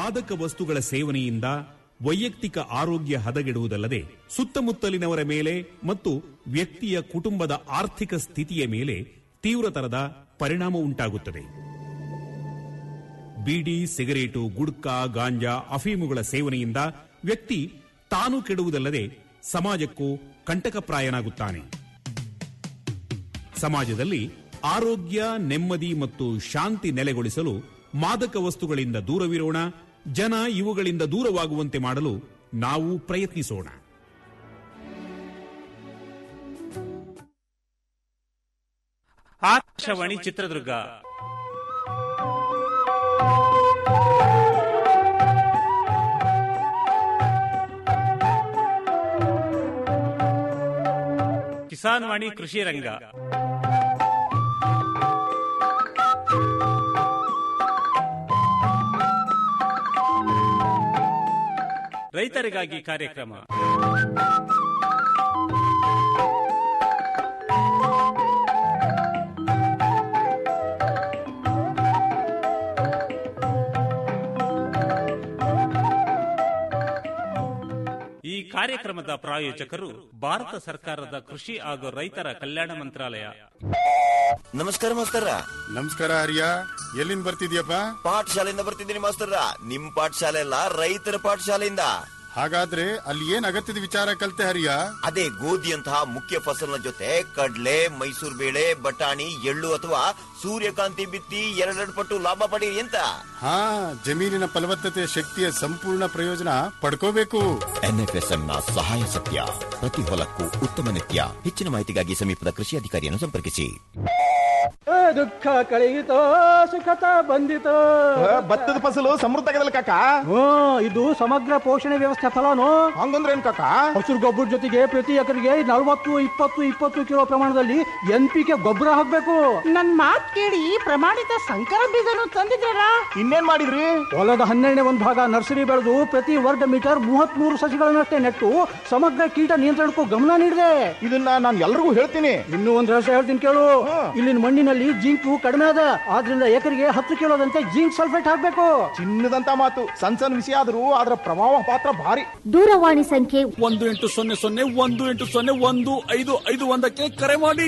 ಮಾದಕ ವಸ್ತುಗಳ ಸೇವನೆಯಿಂದ ವೈಯಕ್ತಿಕ ಆರೋಗ್ಯ ಹದಗೆಡುವುದಲ್ಲದೆ ಸುತ್ತಮುತ್ತಲಿನವರ ಮೇಲೆ ಮತ್ತು ವ್ಯಕ್ತಿಯ ಕುಟುಂಬದ ಆರ್ಥಿಕ ಸ್ಥಿತಿಯ ಮೇಲೆ ತೀವ್ರತರದ ಪರಿಣಾಮ ಉಂಟಾಗುತ್ತದೆ ಬೀಡಿ ಸಿಗರೇಟು ಗುಡ್ಕಾ ಗಾಂಜಾ ಅಫೀಮುಗಳ ಸೇವನೆಯಿಂದ ವ್ಯಕ್ತಿ ತಾನು ಕೆಡುವುದಲ್ಲದೆ ಸಮಾಜಕ್ಕೂ ಕಂಟಕಪ್ರಾಯನಾಗುತ್ತಾನೆ ಸಮಾಜದಲ್ಲಿ ಆರೋಗ್ಯ ನೆಮ್ಮದಿ ಮತ್ತು ಶಾಂತಿ ನೆಲೆಗೊಳಿಸಲು ಮಾದಕ ವಸ್ತುಗಳಿಂದ ದೂರವಿರೋಣ ಜನ ಇವುಗಳಿಂದ ದೂರವಾಗುವಂತೆ ಮಾಡಲು ನಾವು ಪ್ರಯತ್ನಿಸೋಣ ಆಕಾಶವಾಣಿ ಚಿತ್ರದುರ್ಗ ಕಿಸಾನ್ ವಾಣಿ ಕೃಷಿ ರಂಗ ರೈತರಿಗಾಗಿ ಕಾರ್ಯಕ್ರಮ ಈ ಕಾರ್ಯಕ್ರಮದ ಪ್ರಾಯೋಜಕರು ಭಾರತ ಸರ್ಕಾರದ ಕೃಷಿ ಹಾಗೂ ರೈತರ ಕಲ್ಯಾಣ ಮಂತ್ರಾಲಯ ನಮಸ್ಕಾರ ಮಾಸ್ತರ ನಮಸ್ಕಾರ ಹರಿಯ ಎಲ್ಲಿಂದ ಬರ್ತಿದ್ಯಪ್ಪ ಪಾಠಶಾಲೆಯಿಂದ ಬರ್ತಿದ್ದೀನಿ ಮಾಸ್ತರ ನಿಮ್ ಪಾಠಶಾಲೆ ಅಲ್ಲ ರೈತರ ಪಾಠಶಾಲೆಯಿಂದ ಹಾಗಾದ್ರೆ ಅಲ್ಲಿ ಏನ್ ಅಗತ್ಯದ ವಿಚಾರ ಕಲ್ತೆ ಹರಿಯ ಅದೇ ಗೋಧಿಯಂತಹ ಮುಖ್ಯ ಫಸಲಿನ ಜೊತೆ ಕಡ್ಲೆ ಮೈಸೂರು ಬೇಳೆ ಬಟಾಣಿ ಎಳ್ಳು ಅಥವಾ ಸೂರ್ಯಕಾಂತಿ ಬಿತ್ತಿ ಎರಡೆರಡು ಪಟ್ಟು ಲಾಭ ಪಡೀರಿ ಅಂತ ಹಾ ಜಮೀನಿನ ಫಲವತ್ತತೆಯ ಶಕ್ತಿಯ ಸಂಪೂರ್ಣ ಪ್ರಯೋಜನ ಪಡ್ಕೋಬೇಕು ಎನ್ಎಫ್ಎಸ್ಎಂ ನ ಸಹಾಯ ಸತ್ಯ ಪ್ರತಿ ಹೊಲಕ್ಕೂ ಉತ್ತಮ ನಿತ್ಯ ಹೆಚ್ಚಿನ ಮಾಹಿತಿಗಾಗಿ ಸಮೀಪದ ಕೃಷಿ ಅಧಿಕಾರಿಯನ್ನು ಸಂಪರ್ಕಿಸಿ ದುಃಖ ಕಳೆಯಿತೋ ಸುಖತ ಬಂದಿತೋ ಭತ್ತದ ಫಸಲು ಸಮೃದ್ಧ ಕಾಕ ಹ್ಮ್ ಇದು ಸಮಗ್ರ ಪೋಷಣೆ ವ್ಯವಸ್ಥೆ ಫಲನು ಹಂಗಂದ್ರೆ ಏನ್ ಕಾಕ ಹಸಿರು ಗೊಬ್ಬರ ಜೊತೆಗೆ ಪ್ರತಿ ಎಕರೆಗೆ ನಲವತ್ತು ಇಪ್ಪತ್ತು ಇಪ್ಪತ್ತು ಕಿಲೋ ಪ್ರಮಾಣದಲ್ಲಿ ಎನ್ ಪಿ ಕೆ ಗೊಬ್ಬರ ಹಾಕ್ಬೇಕು ನನ್ ಮಾತ್ ಕೇಳಿ ಪ್ರಮಾಣಿತ ಸಂಕರ ಬೀಜನು ತಂದಿದ್ದಾರಾ ಇನ್ನೇನ್ ಮಾಡಿದ್ರಿ ಹೊಲದ ಹನ್ನೆರಡನೇ ಒಂದು ಭಾಗ ನರ್ಸರಿ ಬೆಳೆದು ಪ್ರತಿ ವರ್ಗ ಮೀಟರ್ ಮೂವತ್ತ್ ಮೂರು ಸಸಿಗಳನ್ನಷ್ಟೇ ನೆಟ್ಟು ಸಮಗ್ರ ಕೀಟ ನಿಯಂತ್ರಣಕ್ಕೂ ಗಮನ ನೀಡಿದೆ ಇದನ್ನ ನಾನು ಎಲ್ರಿಗೂ ಹೇಳ್ತೀನಿ ಇನ್ನೂ ಒಂದು ರಹಸ್ಯ ಹೇಳ್ತೀನಿ ಕೇಳು ಇಲ್ಲಿನ ಮಣ್ಣಿನಲ್ಲಿ ಜಿಂಕು ಕಡಿಮೆ ಅದ ಆದ್ರಿಂದ ಎಕರೆಗೆ ಹತ್ತು ಕಿಲೋದಂತೆ ಜಿಂಕ್ ಸಲ್ಫೇಟ್ ಹಾಕ್ಬೇಕು ಚಿನ್ನದಂತ ಮಾತು ಸಣ್ಣ ಸಣ್ಣ ವಿಷಯ ಆದ್ರೂ ಅದರ ಪ್ರಭಾವ ಪಾತ್ರ ಭಾರಿ ದೂರವಾಣಿ ಸಂಖ್ಯೆ ಒಂದು ಎಂಟು ಸೊನ್ನೆ ಸೊನ್ನೆ ಒಂದು ಎಂಟು ಸೊನ್ನೆ ಒಂದು ಐದು ಐದು ಒಂದಕ್ಕೆ ಕರೆ ಮಾಡಿ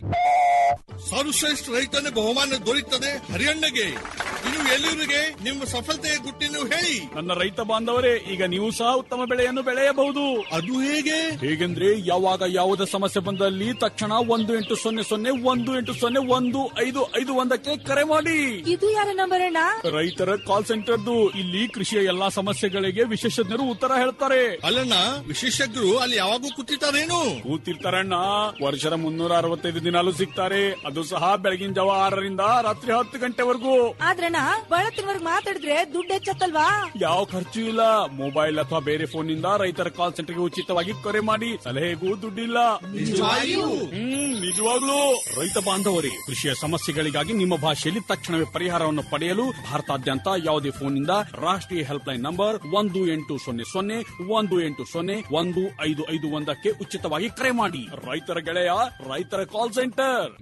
ಸರ್ವಶ್ರೇಷ್ಠ ರೈತನ ಬಹುಮಾನ ದೊರೆಯುತ್ತದೆ ಹರಿಯಣ್ಣಗೆ ಇನ್ನು ಎಲ್ಲಿವರಿಗೆ ನಿಮ್ಮ ಸಫಲತೆಯ ಗುಟ್ಟಿನ ಹೇಳಿ ನನ್ನ ರೈತ ಬಾಂಧವರೇ ಈಗ ನೀವು ಸಹ ಉತ್ತಮ ಬೆಳೆಯನ್ನು ಬೆಳೆಯಬಹುದು ಅದು ಹೇಗೆ ಹೇಗೆಂದ್ರೆ ಯಾವಾಗ ಯಾವುದೇ ಸಮಸ್ಯೆ ಬಂದಲ್ಲಿ ತಕ್ಷಣ ಒಂದು ಎಂಟು ಸೊನ್ನೆ ಸೊನ್ನೆ ಒಂದು ಎಂಟು ಸೊನ್ನೆ ಒಂದು ಐದು ಐದು ಒಂದಕ್ಕೆ ಕರೆ ಮಾಡಿ ಇದು ಯಾರ ನಂಬರ್ ಅಣ್ಣ ರೈತರ ಕಾಲ್ ಸೆಂಟರ್ದು ಇಲ್ಲಿ ಕೃಷಿಯ ಎಲ್ಲಾ ಸಮಸ್ಯೆಗಳಿಗೆ ವಿಶೇಷಜ್ಞರು ಉತ್ತರ ಹೇಳ್ತಾರೆ ಅಲ್ಲಣ್ಣ ವಿಶೇಷಜ್ಞರು ಅಲ್ಲಿ ಯಾವಾಗೂ ಕೂತಿರ್ತಾರೇನು ಕೂತಿರ್ತಾರಣ್ಣ ವರ್ಷದ ಮುನ್ನೂರ ಅರವತ್ತೈದು ದಿನಾಲು ಸಿಗ್ತಾರೆ ಅದು ಸಹ ಬೆಳಗಿನ ಜಾವ ಆರರಿಂದ ರಾತ್ರಿ ಹತ್ತು ಗಂಟೆವರೆಗೂ ಆದ್ರಣ್ಣ ಬಳತ್ತಿನವರ್ಗ್ ಮಾತಾಡಿದ್ರೆ ದುಡ್ಡು ಹೆಚ್ಚತ್ತಲ್ವಾ ಯಾವ ಖರ್ಚು ಇಲ್ಲ ಮೊಬೈಲ್ ಅಥವಾ ಬೇರೆ ಫೋನ್ ನಿಂದ ರೈತರ ಕಾಲ್ ಸೆಂಟರ್ಗೆ ಉಚಿತವಾಗಿ ಕರೆ ಮಾಡಿ ಸಲಹೆಗೂ ದುಡ್ಡಿಲ್ಲ ಹ್ಮ್ ನಿಜವಾಗ್ಲೂ ರೈತ ಬಾಂಧವರೇ ಕೃಷಿಯ ಸಮಸ್ಯೆಗಳಿಗಾಗಿ ನಿಮ್ಮ ಭಾಷೆಯಲ್ಲಿ ತಕ್ಷಣವೇ ಪರಿಹಾರವನ್ನು ಪಡೆಯಲು ಭಾರತಾದ್ಯಂತ ಯಾವುದೇ ಫೋನ್ ನಿಂದ ರಾಷ್ಟ್ರೀಯ ಹೆಲ್ಪ್ ಲೈನ್ ನಂಬರ್ ಒಂದು ಎಂಟು ಸೊನ್ನೆ ಸೊನ್ನೆ ಒಂದು ಎಂಟು ಸೊನ್ನೆ ಒಂದು ಐದು ಐದು ಒಂದಕ್ಕೆ ಉಚಿತವಾಗಿ ಕರೆ ಮಾಡಿ ರೈತರ ಗೆಳೆಯ ರೈತರ ಕಾಲ್ ಸೆಂಟರ್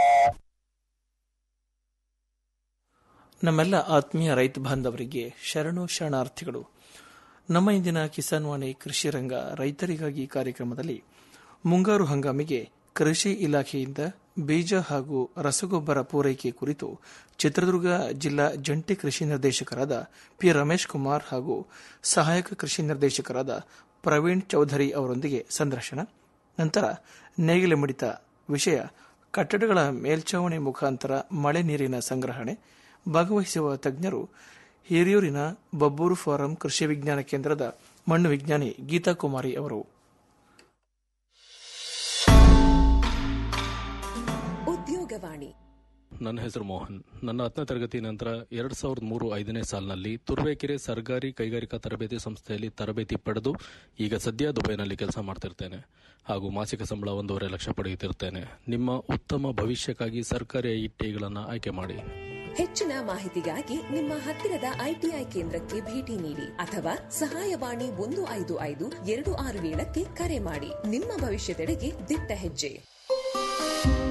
ನಮ್ಮೆಲ್ಲ ಆತ್ಮೀಯ ರೈತ ಬಾಂಧವರಿಗೆ ಶರಣು ಶರಣಾರ್ಥಿಗಳು ನಮ್ಮ ಇಂದಿನ ಕಿಸಾನ್ ವಾಣಿ ಕೃಷಿ ರಂಗ ರೈತರಿಗಾಗಿ ಕಾರ್ಯಕ್ರಮದಲ್ಲಿ ಮುಂಗಾರು ಹಂಗಾಮಿಗೆ ಕೃಷಿ ಇಲಾಖೆಯಿಂದ ಬೀಜ ಹಾಗೂ ರಸಗೊಬ್ಬರ ಪೂರೈಕೆ ಕುರಿತು ಚಿತ್ರದುರ್ಗ ಜಿಲ್ಲಾ ಜಂಟಿ ಕೃಷಿ ನಿರ್ದೇಶಕರಾದ ಪಿ ರಮೇಶ್ ಕುಮಾರ್ ಹಾಗೂ ಸಹಾಯಕ ಕೃಷಿ ನಿರ್ದೇಶಕರಾದ ಪ್ರವೀಣ್ ಚೌಧರಿ ಅವರೊಂದಿಗೆ ಸಂದರ್ಶನ ನಂತರ ನೇಗಿಲೆ ಮಿಡಿತ ವಿಷಯ ಕಟ್ಟಡಗಳ ಮೇಲ್ಛಾವಣಿ ಮುಖಾಂತರ ಮಳೆ ನೀರಿನ ಸಂಗ್ರಹಣೆ ಭಾಗವಹಿಸುವ ತಜ್ಞರು ಹಿರಿಯೂರಿನ ಬಬ್ಬೂರು ಫಾರಂ ಕೃಷಿ ವಿಜ್ಞಾನ ಕೇಂದ್ರದ ಮಣ್ಣು ವಿಜ್ಞಾನಿ ಗೀತಾ ಕುಮಾರಿ ಅವರು ಉದ್ಯೋಗವಾಣಿ ನನ್ನ ಹೆಸರು ಮೋಹನ್ ನನ್ನ ಹತ್ತನೇ ತರಗತಿ ನಂತರ ಎರಡ್ ಸಾವಿರದ ಮೂರು ಐದನೇ ಸಾಲಿನಲ್ಲಿ ತುರುವೇಕೆರೆ ಸರ್ಕಾರಿ ಕೈಗಾರಿಕಾ ತರಬೇತಿ ಸಂಸ್ಥೆಯಲ್ಲಿ ತರಬೇತಿ ಪಡೆದು ಈಗ ಸದ್ಯ ದುಬೈನಲ್ಲಿ ಕೆಲಸ ಮಾಡ್ತಿರ್ತೇನೆ ಹಾಗೂ ಮಾಸಿಕ ಸಂಬಳ ಒಂದೂವರೆ ಲಕ್ಷ ಪಡೆಯುತ್ತಿರ್ತೇನೆ ನಿಮ್ಮ ಉತ್ತಮ ಭವಿಷ್ಯಕ್ಕಾಗಿ ಸರ್ಕಾರಿ ಐಟಿಗಳನ್ನು ಆಯ್ಕೆ ಮಾಡಿ ಹೆಚ್ಚಿನ ಮಾಹಿತಿಗಾಗಿ ನಿಮ್ಮ ಹತ್ತಿರದ ಐಟಿಐ ಕೇಂದ್ರಕ್ಕೆ ಭೇಟಿ ನೀಡಿ ಅಥವಾ ಸಹಾಯವಾಣಿ ಒಂದು ಐದು ಐದು ಎರಡು ಆರು ಏಳಕ್ಕೆ ಕರೆ ಮಾಡಿ ನಿಮ್ಮ ಭವಿಷ್ಯದೆಡೆಗೆ ದಿಟ್ಟ ಹೆಜ್ಜೆ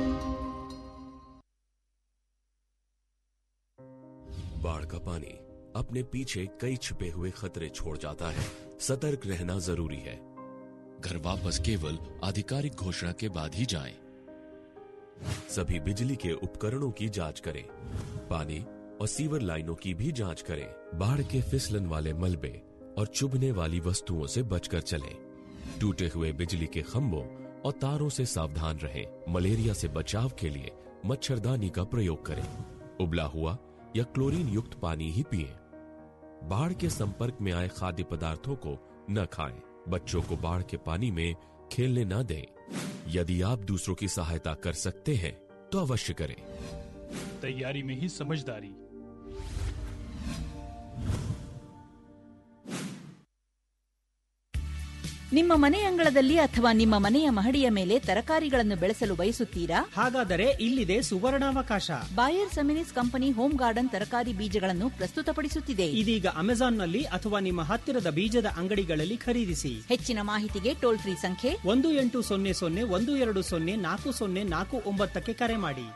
बाढ़ का पानी अपने पीछे कई छिपे हुए खतरे छोड़ जाता है सतर्क रहना जरूरी है घर वापस केवल आधिकारिक घोषणा के बाद ही जाएं। सभी बिजली के उपकरणों की जांच करें पानी और सीवर लाइनों की भी जांच करें बाढ़ के फिसलन वाले मलबे और चुभने वाली वस्तुओं से बचकर चलें टूटे हुए बिजली के खंभों और तारों से सावधान रहें मलेरिया से बचाव के लिए मच्छरदानी का प्रयोग करें उबला हुआ या क्लोरीन युक्त पानी ही पिएं बाढ़ के संपर्क में आए खाद्य पदार्थों को न खाएं बच्चों को बाढ़ के पानी में खेलने न दें यदि आप दूसरों की सहायता कर सकते हैं तो अवश्य करें तैयारी में ही समझदारी ನಿಮ್ಮ ಮನೆ ಅಂಗಳದಲ್ಲಿ ಅಥವಾ ನಿಮ್ಮ ಮನೆಯ ಮಹಡಿಯ ಮೇಲೆ ತರಕಾರಿಗಳನ್ನು ಬೆಳೆಸಲು ಬಯಸುತ್ತೀರಾ ಹಾಗಾದರೆ ಇಲ್ಲಿದೆ ಸುವರ್ಣಾವಕಾಶ Bayer Seminis company home garden ತರಕಾರಿ ಬೀಜಗಳನ್ನು ಪ್ರಸ್ತುತಪಡಿಸುತ್ತಿದೆ ಇದೀಗ ಅಮೆಜಾನ್ನಲ್ಲಿ ಅಥವಾ ನಿಮ್ಮ ಹತ್ತಿರದ ಬೀಜದ ಅಂಗಡಿಗಳಲ್ಲಿ ಖರೀದಿಸಿ ಹೆಚ್ಚಿನ ಮಾಹಿತಿಗೆ ಟೋಲ್ ಫ್ರೀ ಸಂಖ್ಯೆ ಒಂದು ಎಂಟು ಸೊನ್ನೆ ಸೊನ್ನೆ ಒಂದು ಎರಡು ಸೊನ್ನೆ ನಾಲ್ಕು ಸೊನ್ನೆ ನಾಲ್ಕು ಒಂಬತ್ತಕ್ಕೆ ಕರೆ ಮಾಡಿ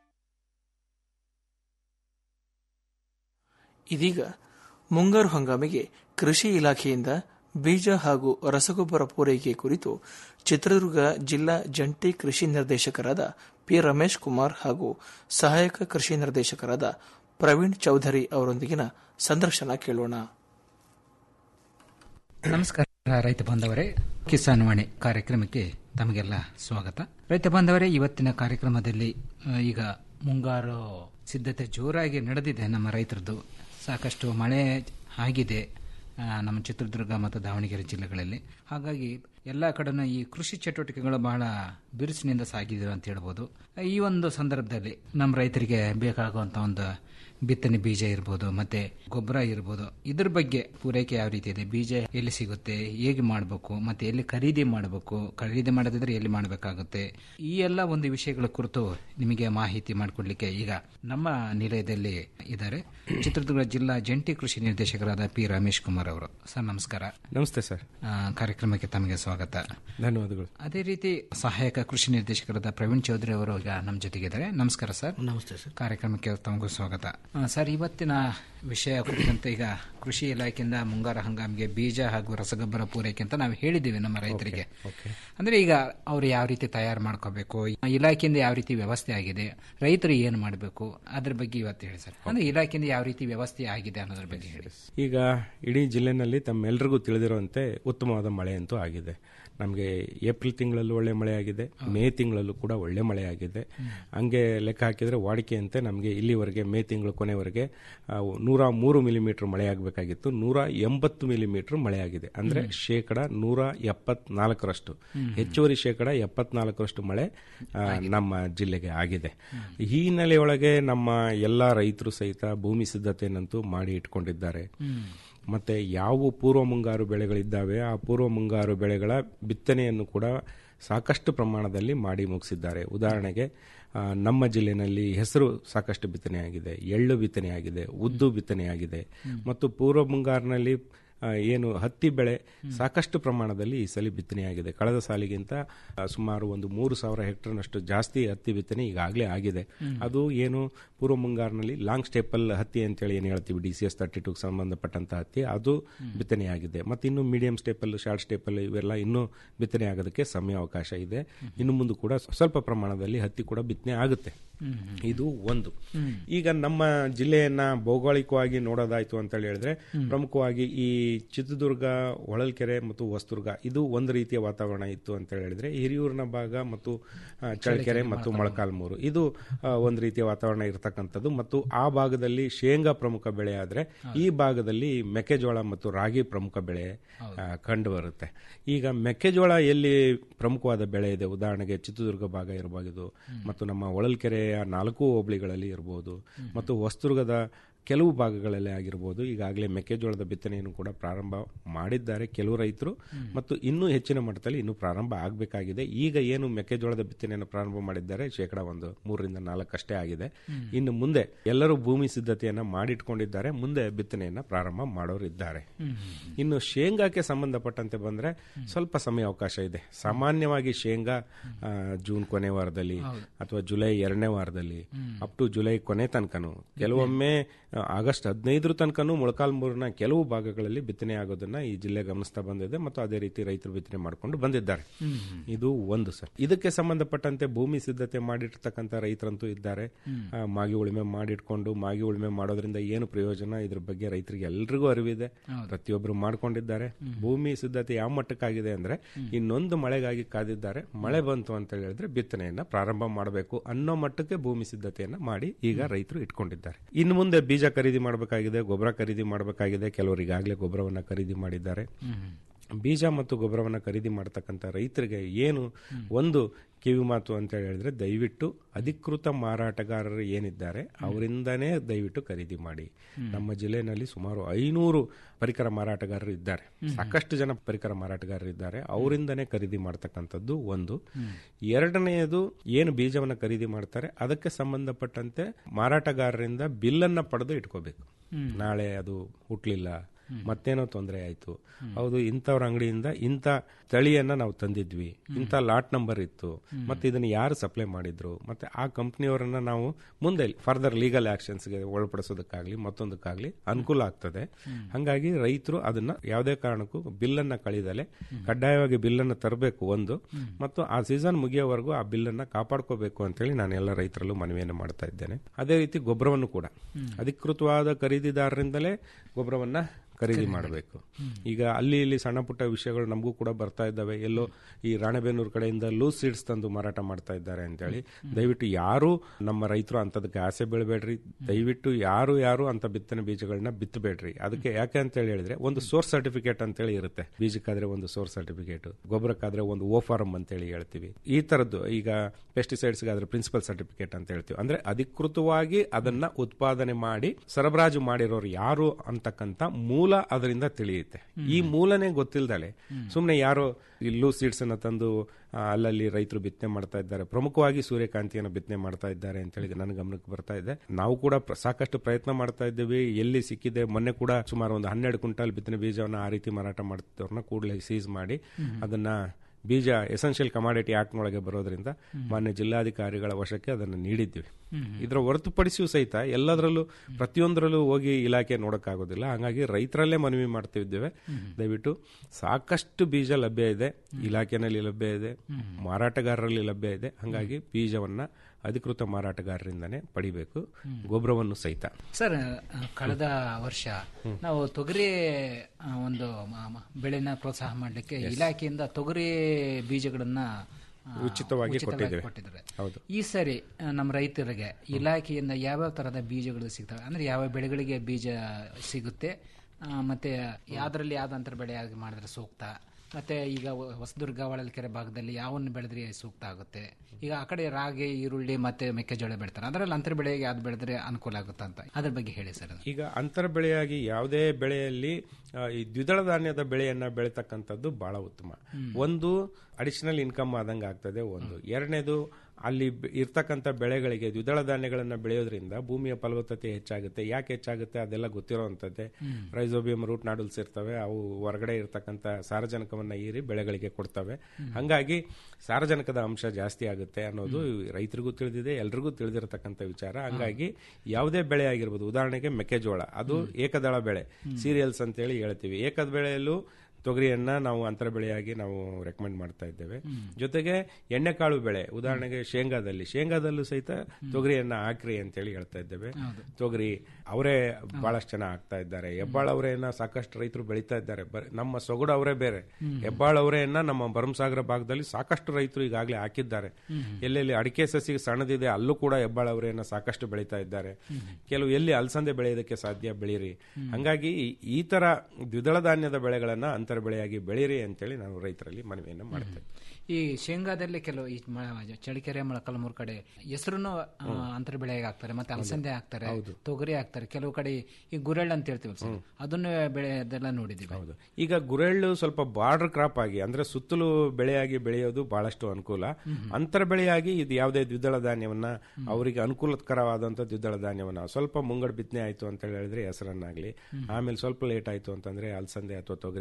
ಇದೀಗ ಮುಂಗಾರು ಹಂಗಾಮಿಗೆ ಕೃಷಿ ಇಲಾಖೆಯಿಂದ ಬೀಜ ಹಾಗೂ ರಸಗೊಬ್ಬರ ಪೂರೈಕೆ ಕುರಿತು ಚಿತ್ರದುರ್ಗ ಜಿಲ್ಲಾ ಜಂಟಿ ಕೃಷಿ ನಿರ್ದೇಶಕರಾದ ಪಿ ರಮೇಶ್ ಕುಮಾರ್ ಹಾಗೂ ಸಹಾಯಕ ಕೃಷಿ ನಿರ್ದೇಶಕರಾದ ಪ್ರವೀಣ್ ಚೌಧರಿ ಅವರೊಂದಿಗಿನ ಸಂದರ್ಶನ ಕೇಳೋಣ ನಮಸ್ಕಾರ ರೈತ ಬಾಂಧವರೇ ಕಿಸಾನ್ ವಾಣಿ ಕಾರ್ಯಕ್ರಮಕ್ಕೆ ತಮಗೆಲ್ಲ ಸ್ವಾಗತ ರೈತ ಬಾಂಧವರೇ ಇವತ್ತಿನ ಕಾರ್ಯಕ್ರಮದಲ್ಲಿ ಆ, ಈಗ ಮುಂಗಾರು ಸಿದ್ಧತೆ ಜೋರಾಗಿ ನಡೆದಿದೆ ನಮ್ಮ ರೈತರದ್ದು ಸಾಕಷ್ಟು ಮಳೆ ಆಗಿದೆ ಆ, ನಮ್ಮ ಚಿತ್ರದುರ್ಗ ಮತ್ತು ದಾವಣಗೆರೆ ಜಿಲ್ಲೆಗಳಲ್ಲಿ ಹಾಗಾಗಿ ಎಲ್ಲ ಕಡೆನೂ ಈ ಕೃಷಿ ಚಟುವಟಿಕೆಗಳು ಬಹಳ ಬಿರುಸಿನಿಂದ ಸಾಗಿದೆ ಅಂತ ಹೇಳ್ಬೋದು ಈ ಒಂದು ಸಂದರ್ಭದಲ್ಲಿ ನಮ್ಮ ರೈತರಿಗೆ ಬೇಕಾಗುವಂಥ ಒಂದು ಬಿತ್ತನೆ ಬೀಜ ಇರ್ಬೋದು ಮತ್ತೆ ಗೊಬ್ಬರ ಇರ್ಬೋದು ಇದ್ರ ಬಗ್ಗೆ ಪೂರೈಕೆ ಯಾವ ರೀತಿ ಇದೆ ಬೀಜ ಎಲ್ಲಿ ಸಿಗುತ್ತೆ ಹೇಗೆ ಮಾಡಬೇಕು ಮತ್ತೆ ಎಲ್ಲಿ ಖರೀದಿ ಮಾಡಬೇಕು ಖರೀದಿ ಮಾಡೋದಿದ್ರೆ ಎಲ್ಲಿ ಮಾಡಬೇಕಾಗುತ್ತೆ ಈ ಎಲ್ಲ ಒಂದು ವಿಷಯಗಳ ಕುರಿತು ನಿಮಗೆ ಮಾಹಿತಿ ಮಾಡಿಕೊಡ್ಲಿಕ್ಕೆ ಈಗ ನಮ್ಮ ನಿಲಯದಲ್ಲಿ ಇದ್ದಾರೆ ಚಿತ್ರದುರ್ಗ ಜಿಲ್ಲಾ ಜಂಟಿ ಕೃಷಿ ನಿರ್ದೇಶಕರಾದ ಪಿ ರಮೇಶ್ ಕುಮಾರ್ ಅವರು ಸರ್ ನಮಸ್ಕಾರ ನಮಸ್ತೆ ಸರ್ ಆ, ಕಾರ್ಯಕ್ರಮಕ್ಕೆ ತಮಗೆ ಸ್ವಾಗತ ಧನ್ಯವಾದಗಳು ಅದೇ ರೀತಿ ಸಹಾಯಕ ಕೃಷಿ ನಿರ್ದೇಶಕರಾದ ಪ್ರವೀಣ್ ಚೌಧರಿ ಅವರು ಈಗ ನಮ್ಮ ಜೊತೆಗಿದ್ದಾರೆ ನಮಸ್ಕಾರ ಸರ್ ನಮಸ್ತೆ ಸರ್ ಕಾರ್ಯಕ್ರಮಕ್ಕೆ ತಮಗೂ ಸ್ವಾಗತ ಆ, ಸರ್ ಇವತ್ತಿನ ವಿಷಯ ಕುರಿತಂತೆ ಈಗ ಕೃಷಿ ಇಲಾಖೆಯಿಂದ ಮುಂಗಾರು ಹಂಗಾಮಿಗೆ ಬೀಜ ಹಾಗೂ ರಸಗೊಬ್ಬರ ಪೂರೈಕೆ ಅಂತ ನಾವು ಹೇಳಿದ್ದೀವಿ ನಮ್ಮ ರೈತರಿಗೆ ಅಂದ್ರೆ ಈಗ ಅವ್ರು ಯಾವ ರೀತಿ ತಯಾರು ಮಾಡ್ಕೋಬೇಕು ಇಲಾಖೆಯಿಂದ ಯಾವ ರೀತಿ ವ್ಯವಸ್ಥೆ ಆಗಿದೆ ರೈತರು ಏನು ಮಾಡಬೇಕು ಅದ್ರ ಬಗ್ಗೆ ಇವತ್ತು ಹೇಳಿ ಸರ್ ಅಂದ್ರೆ ಇಲಾಖೆಯಿಂದ ಯಾವ ರೀತಿ ವ್ಯವಸ್ಥೆ ಆಗಿದೆ ಅನ್ನೋದ್ರ ಬಗ್ಗೆ ಹೇಳಿ ಈಗ ಇಡೀ ಜಿಲ್ಲೆನಲ್ಲಿ ತಮ್ಮೆಲ್ಲರಿಗೂ ತಿಳಿದಿರುವಂತೆ ಉತ್ತಮವಾದ ಮಳೆ ಅಂತೂ ಆಗಿದೆ ನಮಗೆ ಏಪ್ರಿಲ್ ತಿಂಗಳಲ್ಲೂ ಒಳ್ಳೆ ಮಳೆ ಆಗಿದೆ ಮೇ ತಿಂಗಳಲ್ಲೂ ಕೂಡ ಒಳ್ಳೆ ಮಳೆ ಆಗಿದೆ ಹಂಗೆ ಲೆಕ್ಕ ಹಾಕಿದ್ರೆ ವಾಡಿಕೆಯಂತೆ ನಮಗೆ ಇಲ್ಲಿವರೆಗೆ ಮೇ ತಿಂಗಳ ಕೊನೆವರೆಗೆ ಆ, ನೂರ ಮೂರು ಮಿಲಿಮೀಟರ್ ಮಳೆ ಆಗಬೇಕಾಗಿತ್ತು ನೂರ ಎಂಬತ್ತು ಮಿಲಿಮೀಟರ್ ಮಳೆ ಆಗಿದೆ ಅಂದ್ರೆ ಶೇಕಡ ನೂರ ಎಪ್ಪತ್ನಾಲ್ಕರಷ್ಟು ಹೆಚ್ಚುವರಿ ಶೇಕಡ ಎಪ್ಪತ್ನಾಲ್ಕರಷ್ಟು ಮಳೆ ಆ, ನಮ್ಮ ಜಿಲ್ಲೆಗೆ ಆಗಿದೆ ಈ ಹಿನ್ನೆಲೆಯೊಳಗೆ ನಮ್ಮ ಎಲ್ಲ ರೈತರು ಸಹಿತ ಭೂಮಿ ಸಿದ್ಧತೆಯನ್ನಂತೂ ಮಾಡಿ ಇಟ್ಕೊಂಡಿದ್ದಾರೆ ಮತ್ತೆ ಯಾವ ಪೂರ್ವ ಮುಂಗಾರು ಬೆಳೆಗಳಿದ್ದಾವೆ ಆ ಪೂರ್ವ ಮುಂಗಾರು ಬೆಳೆಗಳ ಬಿತ್ತನೆಯನ್ನು ಕೂಡ ಸಾಕಷ್ಟು ಪ್ರಮಾಣದಲ್ಲಿ ಮಾಡಿ ಮುಗಿಸಿದ್ದಾರೆ ಉದಾಹರಣೆಗೆ ಆ, ನಮ್ಮ ಜಿಲ್ಲೆಯಲ್ಲಿ ಹೆಸರು ಸಾಕಷ್ಟು ಬಿತ್ತನೆಯಾಗಿದೆ ಎಳ್ಳು ಬಿತ್ತನೆಯಾಗಿದೆ ಉದ್ದು ಬಿತ್ತನೆಯಾಗಿದೆ ಮತ್ತು ಪೂರ್ವ ಮುಂಗಾರಿನಲ್ಲಿ ಆ, ಏನು ಹತ್ತಿ ಬೆಳೆ ಸಾಕಷ್ಟು ಪ್ರಮಾಣದಲ್ಲಿ ಈ ಸಲ ಬಿತ್ತನೆಯಾಗಿದೆ ಕಳೆದ ಸಾಲಿಗಿಂತ ಆ, ಸುಮಾರು ಒಂದು ಮೂರು ಸಾವಿರ ಹೆಕ್ಟರ್ನಷ್ಟು ಜಾಸ್ತಿ ಹತ್ತಿ ಬಿತ್ತನೆ ಈಗಾಗಲೇ ಆಗಿದೆ ಅದು ಏನು ಪೂರ್ವ ಮುಂಗಾರಿನಲ್ಲಿ ಲಾಂಗ್ ಸ್ಟೇಪಲ್ ಹತ್ತಿ ಅಂತೇಳಿ ಏನು ಹೇಳ್ತೀವಿ D C S thirty two ಸಂಬಂಧಪಟ್ಟಂತ ಹತ್ತಿ ಅದು ಬಿತ್ತನೆಯಾಗಿದೆ ಮತ್ತು ಇನ್ನು ಮೀಡಿಯಂ ಸ್ಟೇಪಲ್ ಶಾರ್ಟ್ ಸ್ಟೇಪಲ್ ಇವೆಲ್ಲ ಇನ್ನೂ ಬಿತ್ತನೆ ಆಗೋದಕ್ಕೆ ಸಮಯ ಅವಕಾಶ ಇದೆ ಇನ್ನು ಮುಂದೆ ಕೂಡ ಸ್ವಲ್ಪ ಪ್ರಮಾಣದಲ್ಲಿ ಹತ್ತಿ ಕೂಡ ಬಿತ್ತನೆ ಆಗುತ್ತೆ ಇದು ಒಂದು ಈಗ ನಮ್ಮ ಜಿಲ್ಲೆಯನ್ನ ಭೌಗೋಳಿಕವಾಗಿ ನೋಡೋದಾಯ್ತು ಅಂತ ಹೇಳಿದ್ರೆ ಪ್ರಮುಖವಾಗಿ ಈ ಚಿತ್ರದುರ್ಗ ಹೊಳಲ್ಕೆರೆ ಮತ್ತು ಹೊಸದುರ್ಗ ಇದು ಒಂದು ರೀತಿಯ ವಾತಾವರಣ ಇತ್ತು ಅಂತ ಹೇಳಿದ್ರೆ ಹಿರಿಯೂರಿನ ಭಾಗ ಮತ್ತು ಆ, ಚಳ್ಳಕೆರೆ ಮತ್ತು ಮೊಳಕಾಲ್ಮೂರು ಇದು ಆ, ಒಂದು ರೀತಿಯ ವಾತಾವರಣ ಇರತಕ್ಕಂಥದ್ದು ಮತ್ತು ಆ ಭಾಗದಲ್ಲಿ ಶೇಂಗಾ ಪ್ರಮುಖ ಬೆಳೆ ಆದ್ರೆ ಈ ಭಾಗದಲ್ಲಿ ಮೆಕ್ಕೆಜೋಳ ಮತ್ತು ರಾಗಿ ಪ್ರಮುಖ ಬೆಳೆ ಆ, ಕಂಡು ಬರುತ್ತೆ ಈಗ ಮೆಕ್ಕೆಜೋಳ ಎಲ್ಲಿ ಪ್ರಮುಖವಾದ ಬೆಳೆ ಇದೆ ಉದಾಹರಣೆಗೆ ಚಿತ್ರದುರ್ಗ ಭಾಗ ಇರಬಹುದು ಮತ್ತು ನಮ್ಮ ಹೊಳಲ್ಕೆರೆಯ ನಾಲ್ಕು ಹೋಬಳಿಗಳಲ್ಲಿ ಇರಬಹುದು ಮತ್ತು ಹೊಸದುರ್ಗದ ಕೆಲವು ಭಾಗಗಳಲ್ಲಿ ಆಗಿರ್ಬೋದು ಈಗಾಗಲೇ ಮೆಕ್ಕೆಜೋಳದ ಬಿತ್ತನೆಯನ್ನು ಕೂಡ ಪ್ರಾರಂಭ ಮಾಡಿದ್ದಾರೆ ಕೆಲವು ರೈತರು ಮತ್ತು ಇನ್ನೂ ಹೆಚ್ಚಿನ ಮಟ್ಟದಲ್ಲಿ ಇನ್ನೂ ಪ್ರಾರಂಭ ಆಗಬೇಕಾಗಿದೆ ಈಗ ಏನು ಮೆಕ್ಕೆಜೋಳದ ಬಿತ್ತನೆಯನ್ನು ಪ್ರಾರಂಭ ಮಾಡಿದ್ದಾರೆ ಶೇಕಡ ಒಂದು ಮೂರರಿಂದ ನಾಲ್ಕಷ್ಟೇ ಆಗಿದೆ ಇನ್ನು ಮುಂದೆ ಎಲ್ಲರೂ ಭೂಮಿ ಸಿದ್ಧತೆಯನ್ನ ಮಾಡಿಟ್ಕೊಂಡಿದ್ದಾರೆ ಮುಂದೆ ಬಿತ್ತನೆಯನ್ನ ಪ್ರಾರಂಭ ಮಾಡೋರು ಇದ್ದಾರೆ ಇನ್ನು ಶೇಂಗಾಕ್ಕೆ ಸಂಬಂಧಪಟ್ಟಂತೆ ಬಂದ್ರೆ ಸ್ವಲ್ಪ ಸಮಯ ಅವಕಾಶ ಇದೆ ಸಾಮಾನ್ಯವಾಗಿ ಶೇಂಗಾ ಆ, ಜೂನ್ ಕೊನೆ ವಾರದಲ್ಲಿ ಅಥವಾ ಜುಲೈ ಎರಡನೇ ವಾರದಲ್ಲಿ ಅಪ್ ಟು ಜುಲೈ ಕೊನೆ ತನಕನು ಕೆಲವೊಮ್ಮೆ ಆ, ಆಗಸ್ಟ್ ಹದಿನೈದರ ತನಕನೂ ಮೊಳಕಾಲ್ಮೂರಿನ ಕೆಲವು ಭಾಗಗಳಲ್ಲಿ ಬಿತ್ತನೆ ಆಗೋದನ್ನ ಈ ಜಿಲ್ಲೆ ಗಮನಿಸ್ತಾ ಬಂದಿದೆ ಮತ್ತು ಅದೇ ರೀತಿ ರೈತರು ಬಿತ್ತನೆ ಮಾಡಿಕೊಂಡು ಬಂದಿದ್ದಾರೆ ಹ್ಮ್. ಇದು ಒಂದು ಸರ್ ಇದಕ್ಕೆ ಸಂಬಂಧಪಟ್ಟಂತೆ ಭೂಮಿ ಸಿದ್ಧತೆ ಮಾಡಿರ್ತಕ್ಕಂಥ ರೈತರಂತೂ ಇದ್ದಾರೆ ಹ್ಮ್. ಆ, ಮಾಗಿ ಉಳುಮೆ ಮಾಡಿಟ್ಕೊಂಡು ಮಾಗಿ ಉಳುಮೆ ಮಾಡೋದ್ರಿಂದ ಏನು ಪ್ರಯೋಜನ ಇದ್ರ ಬಗ್ಗೆ ರೈತರಿಗೆ ಎಲ್ರಿಗೂ ಅರಿವಿದೆ ಹೌದು. ಪ್ರತಿಯೊಬ್ಬರು ಮಾಡ್ಕೊಂಡಿದ್ದಾರೆ ಭೂಮಿ ಸಿದ್ಧತೆ ಯಾವ ಮಟ್ಟಕ್ಕಾಗಿದೆ ಅಂದ್ರೆ ಇನ್ನೊಂದು ಮಳೆಗಾಗಿ ಕಾದಿದ್ದಾರೆ ಮಳೆ ಬಂತು ಅಂತ ಹೇಳಿದ್ರೆ ಬಿತ್ತನೆಯನ್ನ ಪ್ರಾರಂಭ ಮಾಡಬೇಕು ಅನ್ನೋ ಮಟ್ಟಕ್ಕೆ ಭೂಮಿ ಸಿದ್ಧತೆಯನ್ನ ಮಾಡಿ ಈಗ ರೈತರು ಇಟ್ಕೊಂಡಿದ್ದಾರೆ ಇನ್ನು ಮುಂದೆ ಬೀಜ ಖರೀದಿ ಮಾಡಬೇಕಾಗಿದೆ ಗೊಬ್ಬರ ಖರೀದಿ ಮಾಡಬೇಕಾಗಿದೆ ಕೆಲವರು ಈಗಾಗಲೇ ಗೊಬ್ಬರವನ್ನ ಖರೀದಿ ಮಾಡಿದ್ದಾರೆ ಬೀಜ ಮತ್ತು ಗೊಬ್ಬರವನ್ನು ಖರೀದಿ ಮಾಡ್ತಕ್ಕಂಥ ರೈತರಿಗೆ ಏನು ಒಂದು ಕಿವಿ ಮಾತು ಅಂತ ಹೇಳಿದ್ರೆ ದಯವಿಟ್ಟು ಅಧಿಕೃತ ಮಾರಾಟಗಾರರು ಏನಿದ್ದಾರೆ ಅವರಿಂದನೇ ದಯವಿಟ್ಟು ಖರೀದಿ ಮಾಡಿ ನಮ್ಮ ಜಿಲ್ಲೆಯಲ್ಲಿ ಸುಮಾರು ಐನೂರು ಪರಿಕರ ಮಾರಾಟಗಾರರು ಇದ್ದಾರೆ ಸಾಕಷ್ಟು ಜನ ಪರಿಕರ ಮಾರಾಟಗಾರರು ಇದ್ದಾರೆ ಅವರಿಂದನೇ ಖರೀದಿ ಮಾಡ್ತಕ್ಕಂಥದ್ದು ಒಂದು ಎರಡನೆಯದು ಏನು ಬೀಜವನ್ನು ಖರೀದಿ ಮಾಡ್ತಾರೆ ಅದಕ್ಕೆ ಸಂಬಂಧಪಟ್ಟಂತೆ ಮಾರಾಟಗಾರರಿಂದ ಬಿಲ್ಲನ್ನ ಪಡೆದು ಇಟ್ಕೋಬೇಕು ನಾಳೆ ಅದು ಹುಟ್ಲಿಲ್ಲ ಮತ್ತೇನೋ ತೊಂದರೆ ಆಯ್ತು ಹೌದು ಇಂಥವ್ರ ಅಂಗಡಿಯಿಂದ ಇಂಥ ತಳಿಯನ್ನ ನಾವು ತಂದಿದ್ವಿ ಇಂಥ ಲಾಟ್ ನಂಬರ್ ಇತ್ತು ಮತ್ತೆ ಇದನ್ನ ಯಾರು ಸಪ್ಲೈ ಮಾಡಿದ್ರು ಮತ್ತೆ ಆ ಕಂಪ್ನಿಯವರನ್ನ ನಾವು ಮುಂದೆ ಫರ್ದರ್ ಲೀಗಲ್ ಆಕ್ಷನ್ಸ್ಗೆ ಒಳಪಡಿಸೋದಕ್ಕಾಗ್ಲಿ ಮತ್ತೊಂದಕ್ಕಾಗ್ಲಿ ಅನುಕೂಲ ಆಗ್ತದೆ ಹಂಗಾಗಿ ರೈತರು ಅದನ್ನ ಯಾವುದೇ ಕಾರಣಕ್ಕೂ ಬಿಲ್ಲನ್ನ ಕಳಿದಲೆ ಕಡ್ಡಾಯವಾಗಿ ಬಿಲ್ಲನ್ನ ತರಬೇಕು ಒಂದು ಮತ್ತು ಆ ಸೀಸನ್ ಮುಗಿಯೋವರೆಗೂ ಆ ಬಿಲ್ಲನ್ನ ಕಾಪಾಡ್ಕೋಬೇಕು ಅಂತೇಳಿ ನಾನು ಎಲ್ಲ ರೈತರಲ್ಲೂ ಮನವಿಯನ್ನು ಮಾಡ್ತಾ ಇದ್ದೇನೆ ಅದೇ ರೀತಿ ಗೊಬ್ಬರವನ್ನು ಕೂಡ ಅಧಿಕೃತವಾದ ಖರೀದಿದಾರರಿಂದಲೇ ಗೊಬ್ಬರವನ್ನ ಖರೀದಿ ಮಾಡಬೇಕು ಈಗ ಅಲ್ಲಿ ಇಲ್ಲಿ ಸಣ್ಣ ಪುಟ್ಟ ವಿಷಯಗಳು ನಮಗೂ ಕೂಡ ಬರ್ತಾ ಇದ್ದಾವೆ ಎಲ್ಲೋ ಈ ರಾಣೆಬೆನ್ನೂರು ಕಡೆಯಿಂದ ಲೂಸ್ ಸೀಡ್ಸ್ ತಂದು ಮಾರಾಟ ಮಾಡ್ತಾ ಇದ್ದಾರೆ ಅಂತೇಳಿ ದಯವಿಟ್ಟು ಯಾರು ನಮ್ಮ ರೈತರು ಅಂತದಕ್ಕೆ ಆಸೆ ಬೀಳಬೇಡ್ರಿ ದಯವಿಟ್ಟು ಯಾರು ಯಾರು ಅಂತ ಬಿತ್ತನೆ ಬೀಜಗಳನ್ನ ಬಿತ್ತಬೇಡ್ರಿ ಅದಕ್ಕೆ ಯಾಕೆ ಅಂತ ಹೇಳಿ ಹೇಳಿದ್ರೆ ಒಂದು ಸೋರ್ಸ್ ಸರ್ಟಿಫಿಕೇಟ್ ಅಂತೇಳಿ ಇರುತ್ತೆ ಬೀಜಕ್ಕಾದ್ರೆ ಒಂದು ಸೋರ್ಸ್ ಸರ್ಟಿಫಿಕೇಟ್ ಗೊಬ್ಬರಕ್ಕಾದ್ರೆ ಒಂದು ಓ ಫಾರಂ ಅಂತೇಳಿ ಹೇಳ್ತೀವಿ ಈ ತರದ್ದು ಈಗ ಪೆಸ್ಟಿಸೈಡ್ಸ್ ಆದ್ರೆ ಪ್ರಿನ್ಸಿಪಲ್ ಸರ್ಟಿಫಿಕೇಟ್ ಅಂತ ಹೇಳ್ತೀವಿ ಅಂದ್ರೆ ಅಧಿಕೃತವಾಗಿ ಅದನ್ನ ಉತ್ಪಾದನೆ ಮಾಡಿ ಸರಬರಾಜು ಮಾಡಿರೋರು ಯಾರು ಅಂತಕ್ಕಂಥ ಮೂಲ ಅದರಿಂದ ತಿಳಿಯುತ್ತೆ ಈ ಮೂಲನೇ ಗೊತ್ತಿಲ್ದಲೆ ಸುಮ್ಮನೆ ಯಾರೋ ಇಲ್ಲೂ ಸೀಡ್ಸ್ ಅನ್ನ ತಂದು ಆ, ಅಲ್ಲಲ್ಲಿ ರೈತರು ಬಿತ್ತನೆ ಮಾಡ್ತಾ ಇದ್ದಾರೆ ಪ್ರಮುಖವಾಗಿ ಸೂರ್ಯಕಾಂತಿಯನ್ನು ಬಿತ್ತನೆ ಮಾಡ್ತಾ ಇದ್ದಾರೆ ಅಂತ ಹೇಳಿ ನನ್ನ ಗಮನಕ್ಕೆ ಬರ್ತಾ ಇದೆ ನಾವು ಕೂಡ ಪ್ರ- ಸಾಕಷ್ಟು ಪ್ರಯತ್ನ ಮಾಡ್ತಾ ಇದ್ದೀವಿ ಎಲ್ಲಿ ಸಿಕ್ಕಿದೆ ಮೊನ್ನೆ ಕೂಡ ಸುಮಾರು ಒಂದು ಹನ್ನೆರಡು ಕ್ವಿಂಟಾಲ್ ಬಿತ್ತನೆ ಬೀಜವನ್ನು ಆ ರೀತಿ ಮಾರಾಟ ಮಾಡ್ತಿದ್ದವ್ರನ್ನ ಕೂಡಲೇ ಸೀಸ್ ಮಾಡಿ ಅದನ್ನ ಬೀಜ ಎಸೆನ್ಷಿಯಲ್ ಕಮಾಡಿಟಿ ಆಕ್ಟ್ನೊಳಗೆ ಬರೋದ್ರಿಂದ ಮಾನ್ಯ ಜಿಲ್ಲಾಧಿಕಾರಿಗಳ ವಶಕ್ಕೆ ಅದನ್ನು ನೀಡಿದ್ವಿ ಇದರ ಹೊರತುಪಡಿಸಿಯೂ ಸಹಿತ ಎಲ್ಲದರಲ್ಲೂ ಪ್ರತಿಯೊಂದರಲ್ಲೂ ಹೋಗಿ ಇಲಾಖೆ ನೋಡೋಕ್ಕಾಗೋದಿಲ್ಲ ಹಾಗಾಗಿ ರೈತರಲ್ಲೇ ಮನವಿ ಮಾಡ್ತಿದ್ದೇವೆ ದಯವಿಟ್ಟು ಸಾಕಷ್ಟು ಬೀಜ ಲಭ್ಯ ಇದೆ ಇಲಾಖೆನಲ್ಲಿ ಲಭ್ಯ ಇದೆ ಮಾರಾಟಗಾರರಲ್ಲಿ ಲಭ್ಯ ಇದೆ ಹಾಗಾಗಿ ಬೀಜವನ್ನ ಅಧಿಕೃತ ಮಾರಾಟಗಾರರಿಂದನೇ ಪಡಿಬೇಕು ಗೊಬ್ಬರವನ್ನು ಸಹಿತ ಸರ್ ಆ, ಕಳೆದ ವರ್ಷ ನಾವು ತೊಗರಿ ಆ, ಒಂದು ಮ- ಮ- ಬೆಳೆನ ಪ್ರೋತ್ಸಾಹ ಮಾಡಲಿಕ್ಕೆ ಇಲಾಖೆಯಿಂದ ತೊಗರಿ ಬೀಜಗಳನ್ನ ಆ, ಉಚಿತವಾಗಿ ಕೊಟ್ಟಿದ್ದೇವೆ. ಕೊಟ್ಟಿದ್ದಾರೆ ಹೌದು. ಈ ಸರಿ ಆ, ನಮ್ಮ ರೈತರಿಗೆ ಇಲಾಖೆಯಿಂದ ಯಾವ್ಯಾವ ತರಹದ ಬೀಜಗಳು ಸಿಗ್ತವೆ ಅಂದ್ರೆ ಯಾವ ಬೆಳೆಗಳಿಗೆ ಬೀಜ ಸಿಗುತ್ತೆ ಆ, ಮತ್ತೆ ಯಾವ್ದ್ರಲ್ಲಿ ಯಾವ್ದು ಅಂತರ ಬೆಳೆ ಆಗಿ ಮಾಡಿದ್ರೆ ಸೂಕ್ತ ಮತ್ತೆ ಈಗ ವ- ಹೊಸದುರ್ಗ ಹೊಳಲ್ಕೆರೆ ಭಾಗದಲ್ಲಿ ಯಾವನ್ನು ಬೆಳೆದ್ರೆ ಸೂಕ್ತ ಆಗುತ್ತೆ ಈಗ ಆ ಕಡೆ ರಾಗಿ ಈರುಳ್ಳಿ ಮತ್ತೆ ಮೆಕ್ಕೆಜೋಳ ಬೆಳಿತಾರೆ ಅದರಲ್ಲಿ ಅಂತರ ಬೆಳೆಗೆ ಯಾವ್ದು ಬೆಳೆದ್ರೆ ಅನುಕೂಲ ಆಗುತ್ತೆ ಅಂತ ಅದ್ರ ಬಗ್ಗೆ ಹೇಳಿ ಸರ್ ಈಗ ಅಂತರ ಬೆಳೆಯಾಗಿ ಯಾವುದೇ ಬೆಳೆಯಲ್ಲಿ ಆ, ಈ ದ್ವಿದಳ ಧಾನ್ಯದ ಬೆಳೆಯನ್ನ ಬೆಳೀತಕ್ಕಂಥದ್ದು ಬಹಳ ಉತ್ತಮ ಒಂದು ಅಡಿಷನಲ್ ಇನ್ಕಮ್ ಆದಂಗೆ ಆಗ್ತದೆ ಒಂದು ಎರಡನೇದು ಅಲ್ಲಿ ಬೆ- ಇರ್ತಕ್ಕಂಥ ಬೆಳೆಗಳಿಗೆ ದ್ವಿದಳ ಧಾನ್ಯಗಳನ್ನ ಬೆಳೆಯೋದ್ರಿಂದ ಭೂಮಿಯ ಫಲವತ್ತತೆ ಹೆಚ್ಚಾಗುತ್ತೆ ಯಾಕೆ ಹೆಚ್ಚಾಗುತ್ತೆ ಅದೆಲ್ಲ ಗೊತ್ತಿರೋವಂಥದ್ದೇ ರೈಸೋಬಿಯಂ ರೂಟ್ ನಾಡಲ್ಸ್ ಇರ್ತವೆ ಅವು ಹೊರಗಡೆ ಇರ್ತಕ್ಕಂಥ ಸಾರಜನಕವನ್ನ ಹೀರಿ ಬೆಳೆಗಳಿಗೆ ಕೊಡ್ತವೆ ಹಂಗಾಗಿ ಸಾರಜನಕದ ಅಂಶ ಜಾಸ್ತಿ ಆಗುತ್ತೆ ಅನ್ನೋದು ರೈತರಿಗೂ ತಿಳಿದಿದೆ ಎಲ್ರಿಗೂ ತಿಳಿದಿರತಕ್ಕಂಥ ವಿಚಾರ ಹಂಗಾಗಿ ಯಾವುದೇ ಬೆಳೆ ಆಗಿರ್ಬೋದು ಉದಾಹರಣೆಗೆ ಮೆಕ್ಕೆಜೋಳ ಅದು ಏಕದಳ ಬೆಳೆ ಸೀರಿಯಲ್ಸ್ ಅಂತೇಳಿ ಹೇಳ್ತೀವಿ ಏಕದ ಬೆಳೆಯಲ್ಲೂ ತೊಗರಿಯನ್ನ ನಾವು ಅಂತರ ಬೆಳೆಯಾಗಿ ನಾವು ರೆಕಮೆಂಡ್ ಮಾಡ್ತಾ ಇದ್ದೇವೆ ಜೊತೆಗೆ ಎಣ್ಣೆಕಾಳು ಬೆಳೆ ಉದಾಹರಣೆಗೆ ಶೇಂಗಾದಲ್ಲಿ ಶೇಂಗಾದಲ್ಲೂ ಸಹಿತ ತೊಗರಿಯನ್ನ ಹಾಕ್ರಿ ಅಂತೇಳಿ ಹೇಳ್ತಾ ಇದ್ದೇವೆ ತೊಗರಿ ಅವರೇ ಬಹಳಷ್ಟು ಜನ ಆಗ್ತಾ ಇದ್ದಾರೆ ಹೆಬ್ಬಾಳ್ ಅವರೆಯನ್ನ ಸಾಕಷ್ಟು ರೈತರು ಬೆಳೀತಾ ಇದ್ದಾರೆ ಬರೀ ನಮ್ಮ ಸೊಗಡು ಅವರೇ ಬೇರೆ ಹೆಬ್ಬಾಳ್ ಅವರೆಯನ್ನ ನಮ್ಮ ಭರಮಸಾಗರ ಭಾಗದಲ್ಲಿ ಸಾಕಷ್ಟು ರೈತರು ಈಗಾಗಲೇ ಹಾಕಿದ್ದಾರೆ ಎಲ್ಲೆಲ್ಲಿ ಅಡಿಕೆ ಸಸಿ ಸಣ್ಣದಿದೆ ಅಲ್ಲೂ ಕೂಡ ಹೆಬ್ಬಾಳ್ ಅವರೆಯನ್ನ ಸಾಕಷ್ಟು ಬೆಳೀತಾ ಇದ್ದಾರೆ ಕೆಲವು ಎಲ್ಲಿ ಅಲಸಂದೆ ಬೆಳೆಯೋದಕ್ಕೆ ಸಾಧ್ಯ ಬೆಳೀರಿ ಹಂಗಾಗಿ ಈ- ಈ ತರ ದ್ವಿದಳ ಧಾನ್ಯದ ಬೆಳೆಗಳನ್ನ ಅಂತರ ಬೆಳೆಯಾಗಿ ಬೆಳೀರಿ ಅಂತೇಳಿ ನಾವು ರೈತರಲ್ಲಿ ಮನವಿಯನ್ನು ಮಾಡ್ತೇವೆ ಈ ಶೇಂಗಾದಲ್ಲಿ ಕೆಲವು ಈ ಮ- ಚಳಿಕೆರೆ ಮೊಳಕಾಲ್ಮೂರು ಕಡೆ ಹೆಸರುನು ಅಂತರ ಬೆಳೆಗೆ ಹಾಕ್ತಾರೆ ಮತ್ತೆ ಅಲಸಂದೆ ಹಾಕ್ತಾರೆ ತೊಗರಿ ಹಾಕ್ತಾರೆ ಕೆಲವು ಕಡೆ ಈ ಗುರೆಳ್ಳು ಅಂತ ಹೇಳ್ತೀವಿ ಸರ್ ಅದನ್ನು ಬೆಳೆದೆಲ್ಲ ನೋಡಿದೀವಿ ಈಗ ಗುರೆಳ್ಳು ಸ್ವಲ್ಪ ಬಾರ್ಡರ್ ಕ್ರಾಪ್ ಆಗಿ ಅಂದ್ರೆ ಸುತ್ತಲೂ ಬೆಳೆಯಾಗಿ ಬೆಳೆಯೋದು ಬಹಳಷ್ಟು ಅನುಕೂಲ ಅಂತರ ಬೆಳೆಯಾಗಿ ಇದು ಯಾವುದೇ ದ್ವಿದಳ ಧಾನ್ಯವನ್ನ ಅವರಿಗೆ ಅನುಕೂಲಕರವಾದಂತ ದ್ವಿದಳ ಧಾನ್ಯವನ್ನ ಸ್ವಲ್ಪ ಮುಂಗಡ ಬಿತ್ತನೆ ಆಯ್ತು ಅಂತ ಹೇಳಿದ್ರೆ ಹೆಸರನ್ನಾಗ್ಲಿ ಆಮೇಲೆ ಸ್ವಲ್ಪ ಲೇಟ್ ಆಯ್ತು ಅಂತಂದ್ರೆ ಅಲಸಂದೆ ಅಥವಾ ತೊಗರಿ ಆಗ್ಲಿ ಈ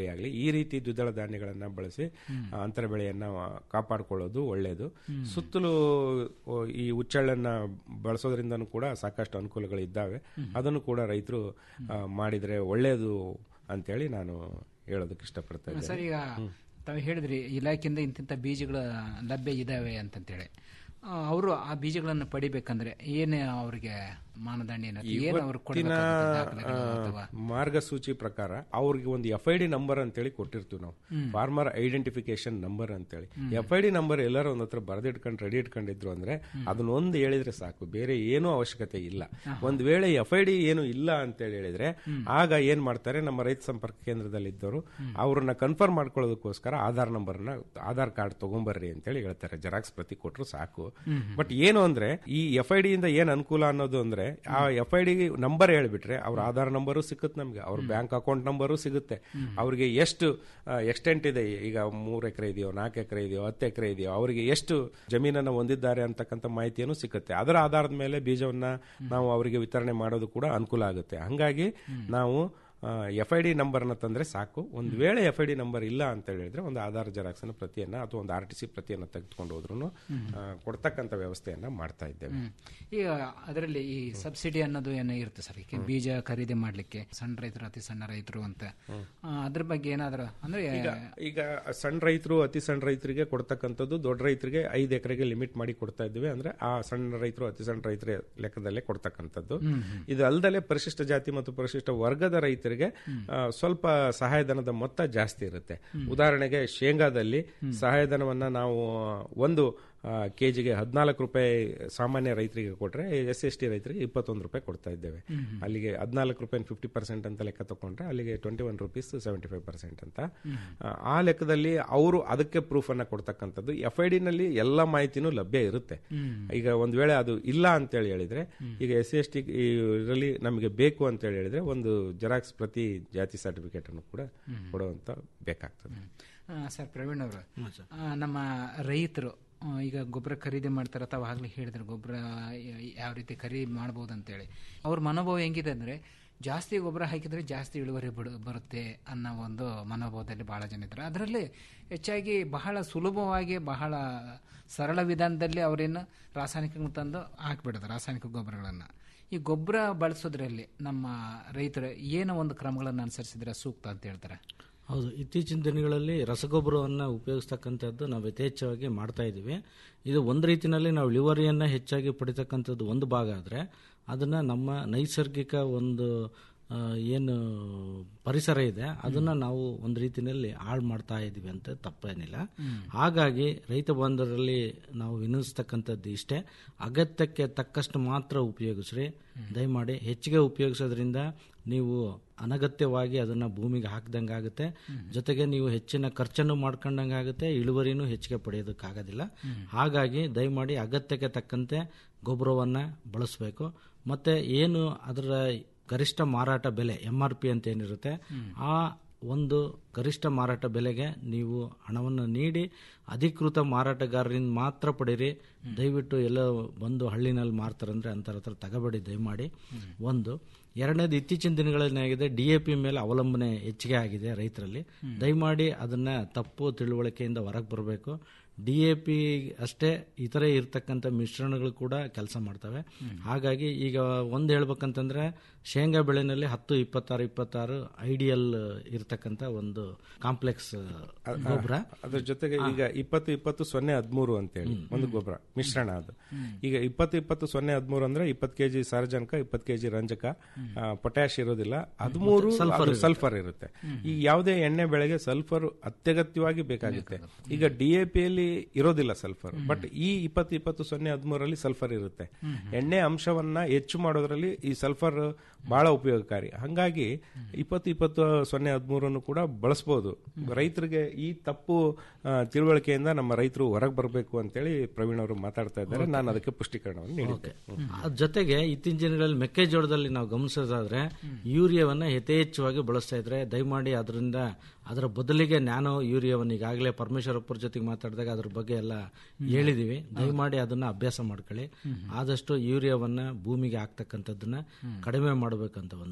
ಈ ರೀತಿ ದ್ವಿದಳ ಧಾನ್ಯಗಳನ್ನ ಬಳಸಿ ಆ, ಅಂತರ ಬೆಳೆಯನ್ನ ಕಾಪಾಡಿಕೊಳ್ಳೋದು ಒಳ್ಳೆಯದು ಸುತ್ತಲೂ ಓ, ಈ ಉಚ್ಚಳ್ಳನ್ನ ಬಳಸೋದ್ರಿಂದನೂ ಕೂಡ ಸಾಕಷ್ಟು ಅನುಕೂಲಗಳು ಇದ್ದಾವೆ ಅದನ್ನು ಕೂಡ ರೈತರು ಮಾಡಿದ್ರೆ ಒಳ್ಳೆಯದು ಅಂತೇಳಿ ನಾನು ಹೇಳೋದಕ್ಕೆ ಇಷ್ಟಪಡ್ತಾ ಸರ್ ಇದ್ದೇನೆ ಈಗ ತಾವು ಹೇಳಿದ್ರಿ ಇಲಾಖೆಯಿಂದ ಇಂತಿಂಥ ಬೀಜಗಳು ಲಭ್ಯ ಇದಾವೆ ಅಂತಂತೇಳಿ ಅವರು ಆ ಬೀಜಗಳನ್ನು ಪಡಿಬೇಕಂದ್ರೆ ಏನು ಅವರಿಗೆ ಮಾನದಂಡ ಏನಿರುತ್ತೆ ಏನು ಅವ್ರು ಇವತ್ತಿನ ಕೊಡಬೇಕಾಗುತ್ತೆ ದಾಖಲೆಗಳು ಆ, ಅಥವಾ ಮಾರ್ಗಸೂಚಿ ಪ್ರಕಾರ ಅವ್ರಿಗೆ ಒಂದು ಎಫ್ ಐ ಡಿ ನಂಬರ್ ಅಂತೇಳಿ ಕೊಟ್ಟಿರ್ತೀವಿ ನಾವು ಹ್ಮ್. ಫಾರ್ಮರ್ ಐಡೆಂಟಿಫಿಕೇಶನ್ ನಂಬರ್ ಅಂತೇಳಿ ಎಫ್ ಐ ಡಿ ನಂಬರ್ ಎಲ್ಲರೂ ಒಂದ್ ಹತ್ರ ಬರೆದಿಟ್ಕೊಂಡು ರೆಡಿ ಇಟ್ಕೊಂಡಿದ್ರು ಅಂದ್ರೆ ಅದನ್ನೊಂದು ಹೇಳಿದ್ರೆ ಸಾಕು ಬೇರೆ ಏನೂ ಅವಶ್ಯಕತೆ ಇಲ್ಲ ಒಂದ್ ವೇಳೆ ಎಫ್ ಐ ಡಿ ಏನು ಇಲ್ಲ ಅಂತೇಳಿ ಹೇಳಿದ್ರೆ ಆಗ ಏನ್ ಮಾಡ್ತಾರೆ ನಮ್ಮ ರೈತ ಸಂಪರ್ಕ ಕೇಂದ್ರದಲ್ಲಿ ಇದ್ದವರು ಅವ್ರನ್ನ ಕನ್ಫರ್ಮ್ ಮಾಡ್ಕೊಳ್ಳೋದಕ್ಕೋಸ್ಕರ ಆಧಾರ್ ನಂಬರ್ನ ಆಧಾರ್ ಕಾರ್ಡ್ ತಗೊಂಬರ್ರಿ ಅಂತೇಳಿ ಹೇಳ್ತಾರೆ ಜೆರಾಕ್ಸ್ ಪ್ರತಿ ಕೊಟ್ರು ಸಾಕು ಬಟ್ ಏನು ಅಂದ್ರೆ ಈ ಎಫ್ ಐ ಡಿ ಇಂದ ಏನ್ ಅನುಕೂಲ ಅನ್ನೋದು ಅಂದ್ರೆ ಆ ಎಫ್ ಐ ಡಿ ನಂಬರ್ ಹೇಳ್ಬಿಟ್ರೆ ಅವ್ರ ಆಧಾರ್ ನಂಬರು ಸಿಕ್ಕುತ್ತೆ ನಮ್ಗೆ ಅವ್ರ ಬ್ಯಾಂಕ್ ಅಕೌಂಟ್ ನಂಬರು ಸಿಗುತ್ತೆ ಅವ್ರಿಗೆ ಎಷ್ಟು ಎಕ್ಸ್ಟೆಂಟ್ ಇದೆ ಈಗ ಮೂರ್ ಎಕರೆ ಇದೆಯೋ ನಾಲ್ಕು ಎಕರೆ ಇದೆಯೋ ಹತ್ತು ಎಕರೆ ಇದೆಯೋ ಅವರಿಗೆ ಎಷ್ಟು ಜಮೀನನ್ನ ಹೊಂದಿದ್ದಾರೆ ಅಂತಕ್ಕಂಥ ಮಾಹಿತಿಯನ್ನು ಸಿಕ್ಕುತ್ತೆ ಅದರ ಆಧಾರದ ಮೇಲೆ ಬೀಜವನ್ನ ನಾವು ಅವರಿಗೆ ವಿತರಣೆ ಮಾಡೋದು ಕೂಡ ಅನುಕೂಲ ಆಗುತ್ತೆ ಹಂಗಾಗಿ ನಾವು ಎಫ್ ಐ ಡಿ ನಂಬರ್ನ ತಂದ್ರೆ ಸಾಕು ಒಂದು ವೇಳೆ ಎಫ್ ಐ ಡಿ ನಂಬರ್ ಇಲ್ಲ ಅಂತ ಹೇಳಿದ್ರೆ ಒಂದು ಆಧಾರ್ ಜೆರಾಕ್ಸ್ನ ಪ್ರತಿಯನ್ನ ಅಥವಾ ಒಂದು ಆರ್ ಟಿ ಸಿ ಪ್ರತಿಯನ್ನ ತೆಗೆದುಕೊಂಡು ಹೋದ್ರು ಕೊಡ್ತಕ್ಕಂಥ ವ್ಯವಸ್ಥೆಯನ್ನ ಮಾಡ್ತಾ ಇದ್ದೇವೆ ಹ್ಮ್. ಈಗ ಅದರಲ್ಲಿ ಈ ಸಬ್ಸಿಡಿ ಅನ್ನೋದು ಏನೋ ಇರುತ್ತೆ ಸರ್ ಈಗ ಬೀಜ ಖರೀದಿ ಮಾಡ್ಲಿಕ್ಕೆ ಸಣ್ಣ ರೈತರು ಅತಿ ಸಣ್ಣ ರೈತರು ಅಂತ ಆ, ಅದ್ರ ಬಗ್ಗೆ ಏನಾದ್ರು ಅಂದ್ರೆ ಈಗ ಈಗ ಸಣ್ಣ ರೈತರು ಅತಿ ಸಣ್ಣ ರೈತರಿಗೆ ಕೊಡ್ತಕ್ಕಂಥದ್ದು ದೊಡ್ಡ ರೈತರಿಗೆ ಐದು ಎಕರೆಗೆ ಲಿಮಿಟ್ ಮಾಡಿ ಕೊಡ್ತಾ ಇದ್ವಿ ಅಂದ್ರೆ ಆ ಸಣ್ಣ ರೈತರು ಅತಿ ಸಣ್ಣ ರೈತರ ಲೆಕ್ಕದಲ್ಲೇ ಕೊಡ್ತಕ್ಕಂಥದ್ದು ಹ್ಮ್, ಹ್ಮ್. ಇದು ಅಲ್ಲದೆ ಪರಿಶಿಷ್ಟ ಜಾತಿ ಮತ್ತು ಪರಿಶಿಷ್ಟ ವರ್ಗದ ರೈತರಿಗೆ ಆ, ಸ್ವಲ್ಪ ಸಹಾಯಧನದ ಮೊತ್ತ ಜಾಸ್ತಿ ಇರುತ್ತೆ ಉದಾಹರಣೆಗೆ ಶೇಂಗಾದಲ್ಲಿ ಸಹಾಯಧನವನ್ನ ನಾವು ಒಂದು ಕೆಜಿಗೆ ಹದಿನಾಲ್ಕು ರೂಪಾಯಿ ಸಾಮಾನ್ಯ ರೈತರಿಗೆ ಕೊಟ್ರೆ ಎಸ್ ಎಸ್ ಟಿ ರೈತರಿಗೆ ಇಪ್ಪತ್ತೊಂದು ರೂಪಾಯಿ ಕೊಡ್ತಾ ಇದ್ದೇವೆ ಹ್ಮ್, ಹ್ಮ್. ಅಲ್ಲಿಗೆ ಹದಿನಾಲ್ಕು ರೂಪಾಯಿ ಫಿಫ್ಟಿ ಪರ್ಸೆಂಟ್ ಅಂತ ಲೆಕ್ಕ ತಗೊಂಡ್ರೆ ಅಲ್ಲಿಗೆ twenty one rupees seventy five percent ಅಂತ ಆ, ಆ ಲೆಕ್ಕದಲ್ಲಿ ಅವರು ಅದಕ್ಕೆ ಪ್ರೂಫ್ ಅನ್ನ ಕೊಡ್ತಕ್ಕಂಥದ್ದು ಎಫ್ ಐ ನಲ್ಲಿ ಎಲ್ಲ ಮಾಹಿತಿನೂ ಲಭ್ಯ ಇರುತ್ತೆ ಹ್ಮ್. ಈಗ ಒಂದ್ ವೇಳೆ ಅದು ಇಲ್ಲ ಅಂತೇಳಿ ಹೇಳಿದ್ರೆ ಈಗ ಎಸ್ ಸಿ ಎಸ್ ಟಿ ಇದರಲ್ಲಿ ನಮಗೆ ಬೇಕು ಅಂತ ಹೇಳಿದ್ರೆ ಒಂದು ಜೆರಾಕ್ಸ್ ಪ್ರತಿ ಜಾತಿ ಸರ್ಟಿಫಿಕೇಟ್ ಅನ್ನು ಕೂಡ ಹ್ಮ್. ಕೊಡುವಂತ ಬೇಕಾಗ್ತದೆ ಆ, ಸರ್ ಪ್ರವೀಣ್ ಅವರು ಆ, ನಮ್ಮ ರೈತರು ಆ, ಈಗ ಗೊಬ್ಬರ ಖರೀದಿ ಮಾಡ್ತಾರೆ ಅಥವಾ ಆಗ್ಲೇ ಹೇಳಿದ್ರು ಗೊಬ್ಬರ ಯಾವ ರೀತಿ ಖರೀದಿ ಮಾಡ್ಬೋದು ಅಂತೇಳಿ ಅವ್ರ ಮನೋಭಾವ ಹೆಂಗಿದೆ ಅಂದ್ರೆ ಜಾಸ್ತಿ ಗೊಬ್ಬರ ಹಾಕಿದ್ರೆ ಜಾಸ್ತಿ ಇಳುವರಿ ಬಿಡು ಬರುತ್ತೆ ಅನ್ನೋ ಒಂದು ಮನೋಭಾವದಲ್ಲಿ ಬಹಳ ಜನ ಇದ್ದಾರೆ ಅದರಲ್ಲಿ ಹೆಚ್ಚಾಗಿ ಬಹಳ ಸುಲಭವಾಗಿ ಬಹಳ ಸರಳ ವಿಧಾನದಲ್ಲಿ ಅವರೇನು ರಾಸಾಯನಿಕ ತಂದು ಹಾಕ್ಬಿಡೋದು ರಾಸಾಯನಿಕ ಗೊಬ್ಬರಗಳನ್ನು ಈ ಗೊಬ್ಬರ ಬಳಸೋದ್ರಲ್ಲಿ ನಮ್ಮ ರೈತರು ಏನೋ ಒಂದು ಕ್ರಮಗಳನ್ನು ಅನುಸರಿಸಿದ್ರೆ ಸೂಕ್ತ ಅಂತ ಹೇಳ್ತಾರೆ ಹೌದು ಇತ್ತೀಚಿನ ದಿನಗಳಲ್ಲಿ ರಸಗೊಬ್ಬರವನ್ನು ಉಪಯೋಗಿಸ್ತಕ್ಕಂಥದ್ದು ನಾವು ಯಥೇಚ್ಛವಾಗಿ ಮಾಡ್ತಾ ಇದ್ದೀವಿ ಇದು ಒಂದು ರೀತಿಯಲ್ಲಿ ನಾವು ಇಳುವರಿಯನ್ನು ಹೆಚ್ಚಾಗಿ ಪಡಿತಕ್ಕಂಥದ್ದು ಒಂದು ಭಾಗ ಆದರೆ ಅದನ್ನು ನಮ್ಮ ನೈಸರ್ಗಿಕ ಒಂದು ಆ, ಏನು ಪರಿಸರ ಇದೆ ಅದನ್ನು ನಾವು ಒಂದು ರೀತಿಯಲ್ಲಿ ಹಾಳು ಮಾಡ್ತಾ ಇದ್ದೀವಿ ಅಂತ ತಪ್ಪೇನಿಲ್ಲ ಹಾಗಾಗಿ ರೈತ ಬಾಂಧವರಲ್ಲಿ ನಾವು ವಿನಿಸ್ತಕ್ಕಂಥದ್ದು ಇಷ್ಟೇ ಅಗತ್ಯಕ್ಕೆ ತಕ್ಕಷ್ಟು ಮಾತ್ರ ಉಪಯೋಗಿಸ್ರಿ ದಯಮಾಡಿ ಹೆಚ್ಚಿಗೆ ಉಪಯೋಗಿಸೋದ್ರಿಂದ ನೀವು ಅನಗತ್ಯವಾಗಿ ಅದನ್ನು ಭೂಮಿಗೆ ಹಾಕ್ದಂಗೆ ಆಗುತ್ತೆ ಜೊತೆಗೆ ನೀವು ಹೆಚ್ಚಿನ ಖರ್ಚನ್ನು ಮಾಡ್ಕೊಂಡಂಗೆ ಆಗುತ್ತೆ ಇಳುವರಿನೂ ಹೆಚ್ಚಿಗೆ ಪಡೆಯೋದಕ್ಕಾಗೋದಿಲ್ಲ ಹಾಗಾಗಿ ದಯಮಾಡಿ ಅಗತ್ಯಕ್ಕೆ ತಕ್ಕಂತೆ ಗೊಬ್ಬರವನ್ನು ಬಳಸಬೇಕು ಮತ್ತು ಏನು ಅದರ ಗರಿಷ್ಠ ಮಾರಾಟ ಬೆಲೆ ಎಂ ಆರ್ ಪಿ ಅಂತ ಏನಿರುತ್ತೆ ಆ ಒಂದು ಗರಿಷ್ಠ ಮಾರಾಟ ಬೆಲೆಗೆ ನೀವು ಹಣವನ್ನು ನೀಡಿ ಅಧಿಕೃತ ಮಾರಾಟಗಾರರಿಂದ ಮಾತ್ರ ಪಡೀರಿ ದಯವಿಟ್ಟು ಎಲ್ಲ ಬಂದು ಹಳ್ಳಿನಲ್ಲಿ ಮಾರ್ತಾರಂದ್ರೆ ಅಂತರ ಹತ್ರ ತಗೋಬೇಡಿ ದಯಮಾಡಿ ಒಂದು ಎರಡನೇದು ಇತ್ತೀಚಿನ ದಿನಗಳಲ್ಲಿ ಏನಾಗಿದೆ ಡಿ ಎ ಪಿ ಮೇಲೆ ಅವಲಂಬನೆ ಹೆಚ್ಚಿಗೆ ಆಗಿದೆ ರೈತರಲ್ಲಿ ದಯಮಾಡಿ ಅದನ್ನ ತಪ್ಪು ತಿಳುವಳಿಕೆಯಿಂದ ಹೊರಗೆ ಬರಬೇಕು ಡಿ ಎ ಪಿ ಅಷ್ಟೇ ಇತರೆ ಇರ್ತಕ್ಕಂಥ ಮಿಶ್ರಣಗಳು ಕೂಡ ಕೆಲಸ ಮಾಡ್ತವೆ ಹಾಗಾಗಿ ಈಗ ಒಂದು ಹೇಳ್ಬೇಕಂತಂದ್ರೆ ಶೇಂಗಾ ಬೆಳೆನಲ್ಲಿ ಹತ್ತು ಇಪ್ಪತ್ತಾರು ಇಪ್ಪತ್ತಾರು ಐಡಿಯಲ್ ಇರ್ತಕ್ಕಂಥ ಒಂದು ಕಾಂಪ್ಲೆಕ್ಸ್ ಗೊಬ್ಬರ ಅದ್ರ ಜೊತೆಗೆ ಈಗ ಇಪ್ಪತ್ತು ಇಪ್ಪತ್ತು ಸೊನ್ನೆ ಹದಿಮೂರು ಅಂತೇಳಿ ಒಂದು ಗೊಬ್ಬರ ಮಿಶ್ರಣ ಅದು ಈಗ ಇಪ್ಪತ್ತು ಇಪ್ಪತ್ತು ಸೊನ್ನೆ ಹದಿಮೂರು ಅಂದ್ರೆ ಇಪ್ಪತ್ತು ಕೆಜಿ ಸಾರಜನಕ ಇಪ್ಪತ್ತು ಕೆಜಿ ರಂಜಕ ಪೊಟ್ಯಾಶ್ ಇರೋದಿಲ್ಲ ಹದಿಮೂರು ಸಲ್ಫರ್ ಇರುತ್ತೆ. ಸಲ್ಫರ್ ಇರುತ್ತೆ ಈ ಯಾವುದೇ ಎಣ್ಣೆ ಬೆಳೆಗೆ ಸಲ್ಫರ್ ಅತ್ಯಗತ್ಯವಾಗಿ ಬೇಕಾಗುತ್ತೆ ಈಗ ಡಿ ಎ ಪಿಯಲ್ಲಿ ಇರೋದಿಲ್ಲ ಸಲ್ಫರ್ ಬಟ್ ಈ ಇಪ್ಪತ್ತು ಇಪ್ಪತ್ತು ಸೊನ್ನೆ ಹದಿಮೂರಲ್ಲಿ ಸಲ್ಫರ್ ಇರುತ್ತೆ ಎಣ್ಣೆ ಅಂಶವನ್ನ ಹೆಚ್ಚು ಮಾಡೋದ್ರಲ್ಲಿ ಈ ಸಲ್ಫರ್ ಬಹಳ ಉಪಯೋಗಕಾರಿ ಹಂಗಾಗಿ ಇಪ್ಪತ್ತು ಇಪ್ಪತ್ತು ಸೊನ್ನೆ ಹದಿಮೂರನ್ನು ಕೂಡ ಬಳಸಬಹುದು ರೈತರಿಗೆ ಈ ತಪ್ಪು ಆ, ತಿಳುವಳಿಕೆಯಿಂದ ನಮ್ಮ ರೈತರು ಹೊರಗೆ ಬರಬೇಕು ಅಂತೇಳಿ ಪ್ರವೀಣ್ ಅವರು ಮಾತಾಡ್ತಾ ಇದ್ದಾರೆ ನಾನು ಅದಕ್ಕೆ ಪುಷ್ಟೀಕರಣವನ್ನು ನೀಡಿದ್ದೆ ಹ್ಮ್. ಅದ್ರ ಜೊತೆಗೆ ಇತ್ತೀಚಿನ ದಿನಗಳಲ್ಲಿ ಮೆಕ್ಕೆಜೋಳದಲ್ಲಿ ನಾವು ಗಮನಿಸೋದಾದ್ರೆ ಯೂರಿಯಾವನ್ನ ಯಥೇಚ್ಛವಾಗಿ ಬಳಸ್ತಾ ಇದ್ರೆ ದಯಮಾಡಿ ಅದರಿಂದ ಅದರ ಬದಲಿಗೆ ನ್ಯಾನೋ ಯೂರಿಯಾವನ್ನು ಈಗಾಗಲೇ ಪರಮೇಶ್ವರಪ್ಪರ ಜೊತೆಗೆ ಮಾತಾಡಿದಾಗ ಅದ್ರ ಬಗ್ಗೆ ಎಲ್ಲ ಹೇಳಿದೀವಿ ದಯಮಾಡಿ ಅದನ್ನ ಅಭ್ಯಾಸ ಮಾಡ್ಕೊಳ್ಳಿ ಆದಷ್ಟು ಯೂರಿಯಾವನ್ನ ಭೂಮಿಗೆ ಹಾಕ್ತಕ್ಕಂಥದ್ದನ್ನ ಕಡಿಮೆ ಮಾಡಬೇಕಂತ ಒಂದು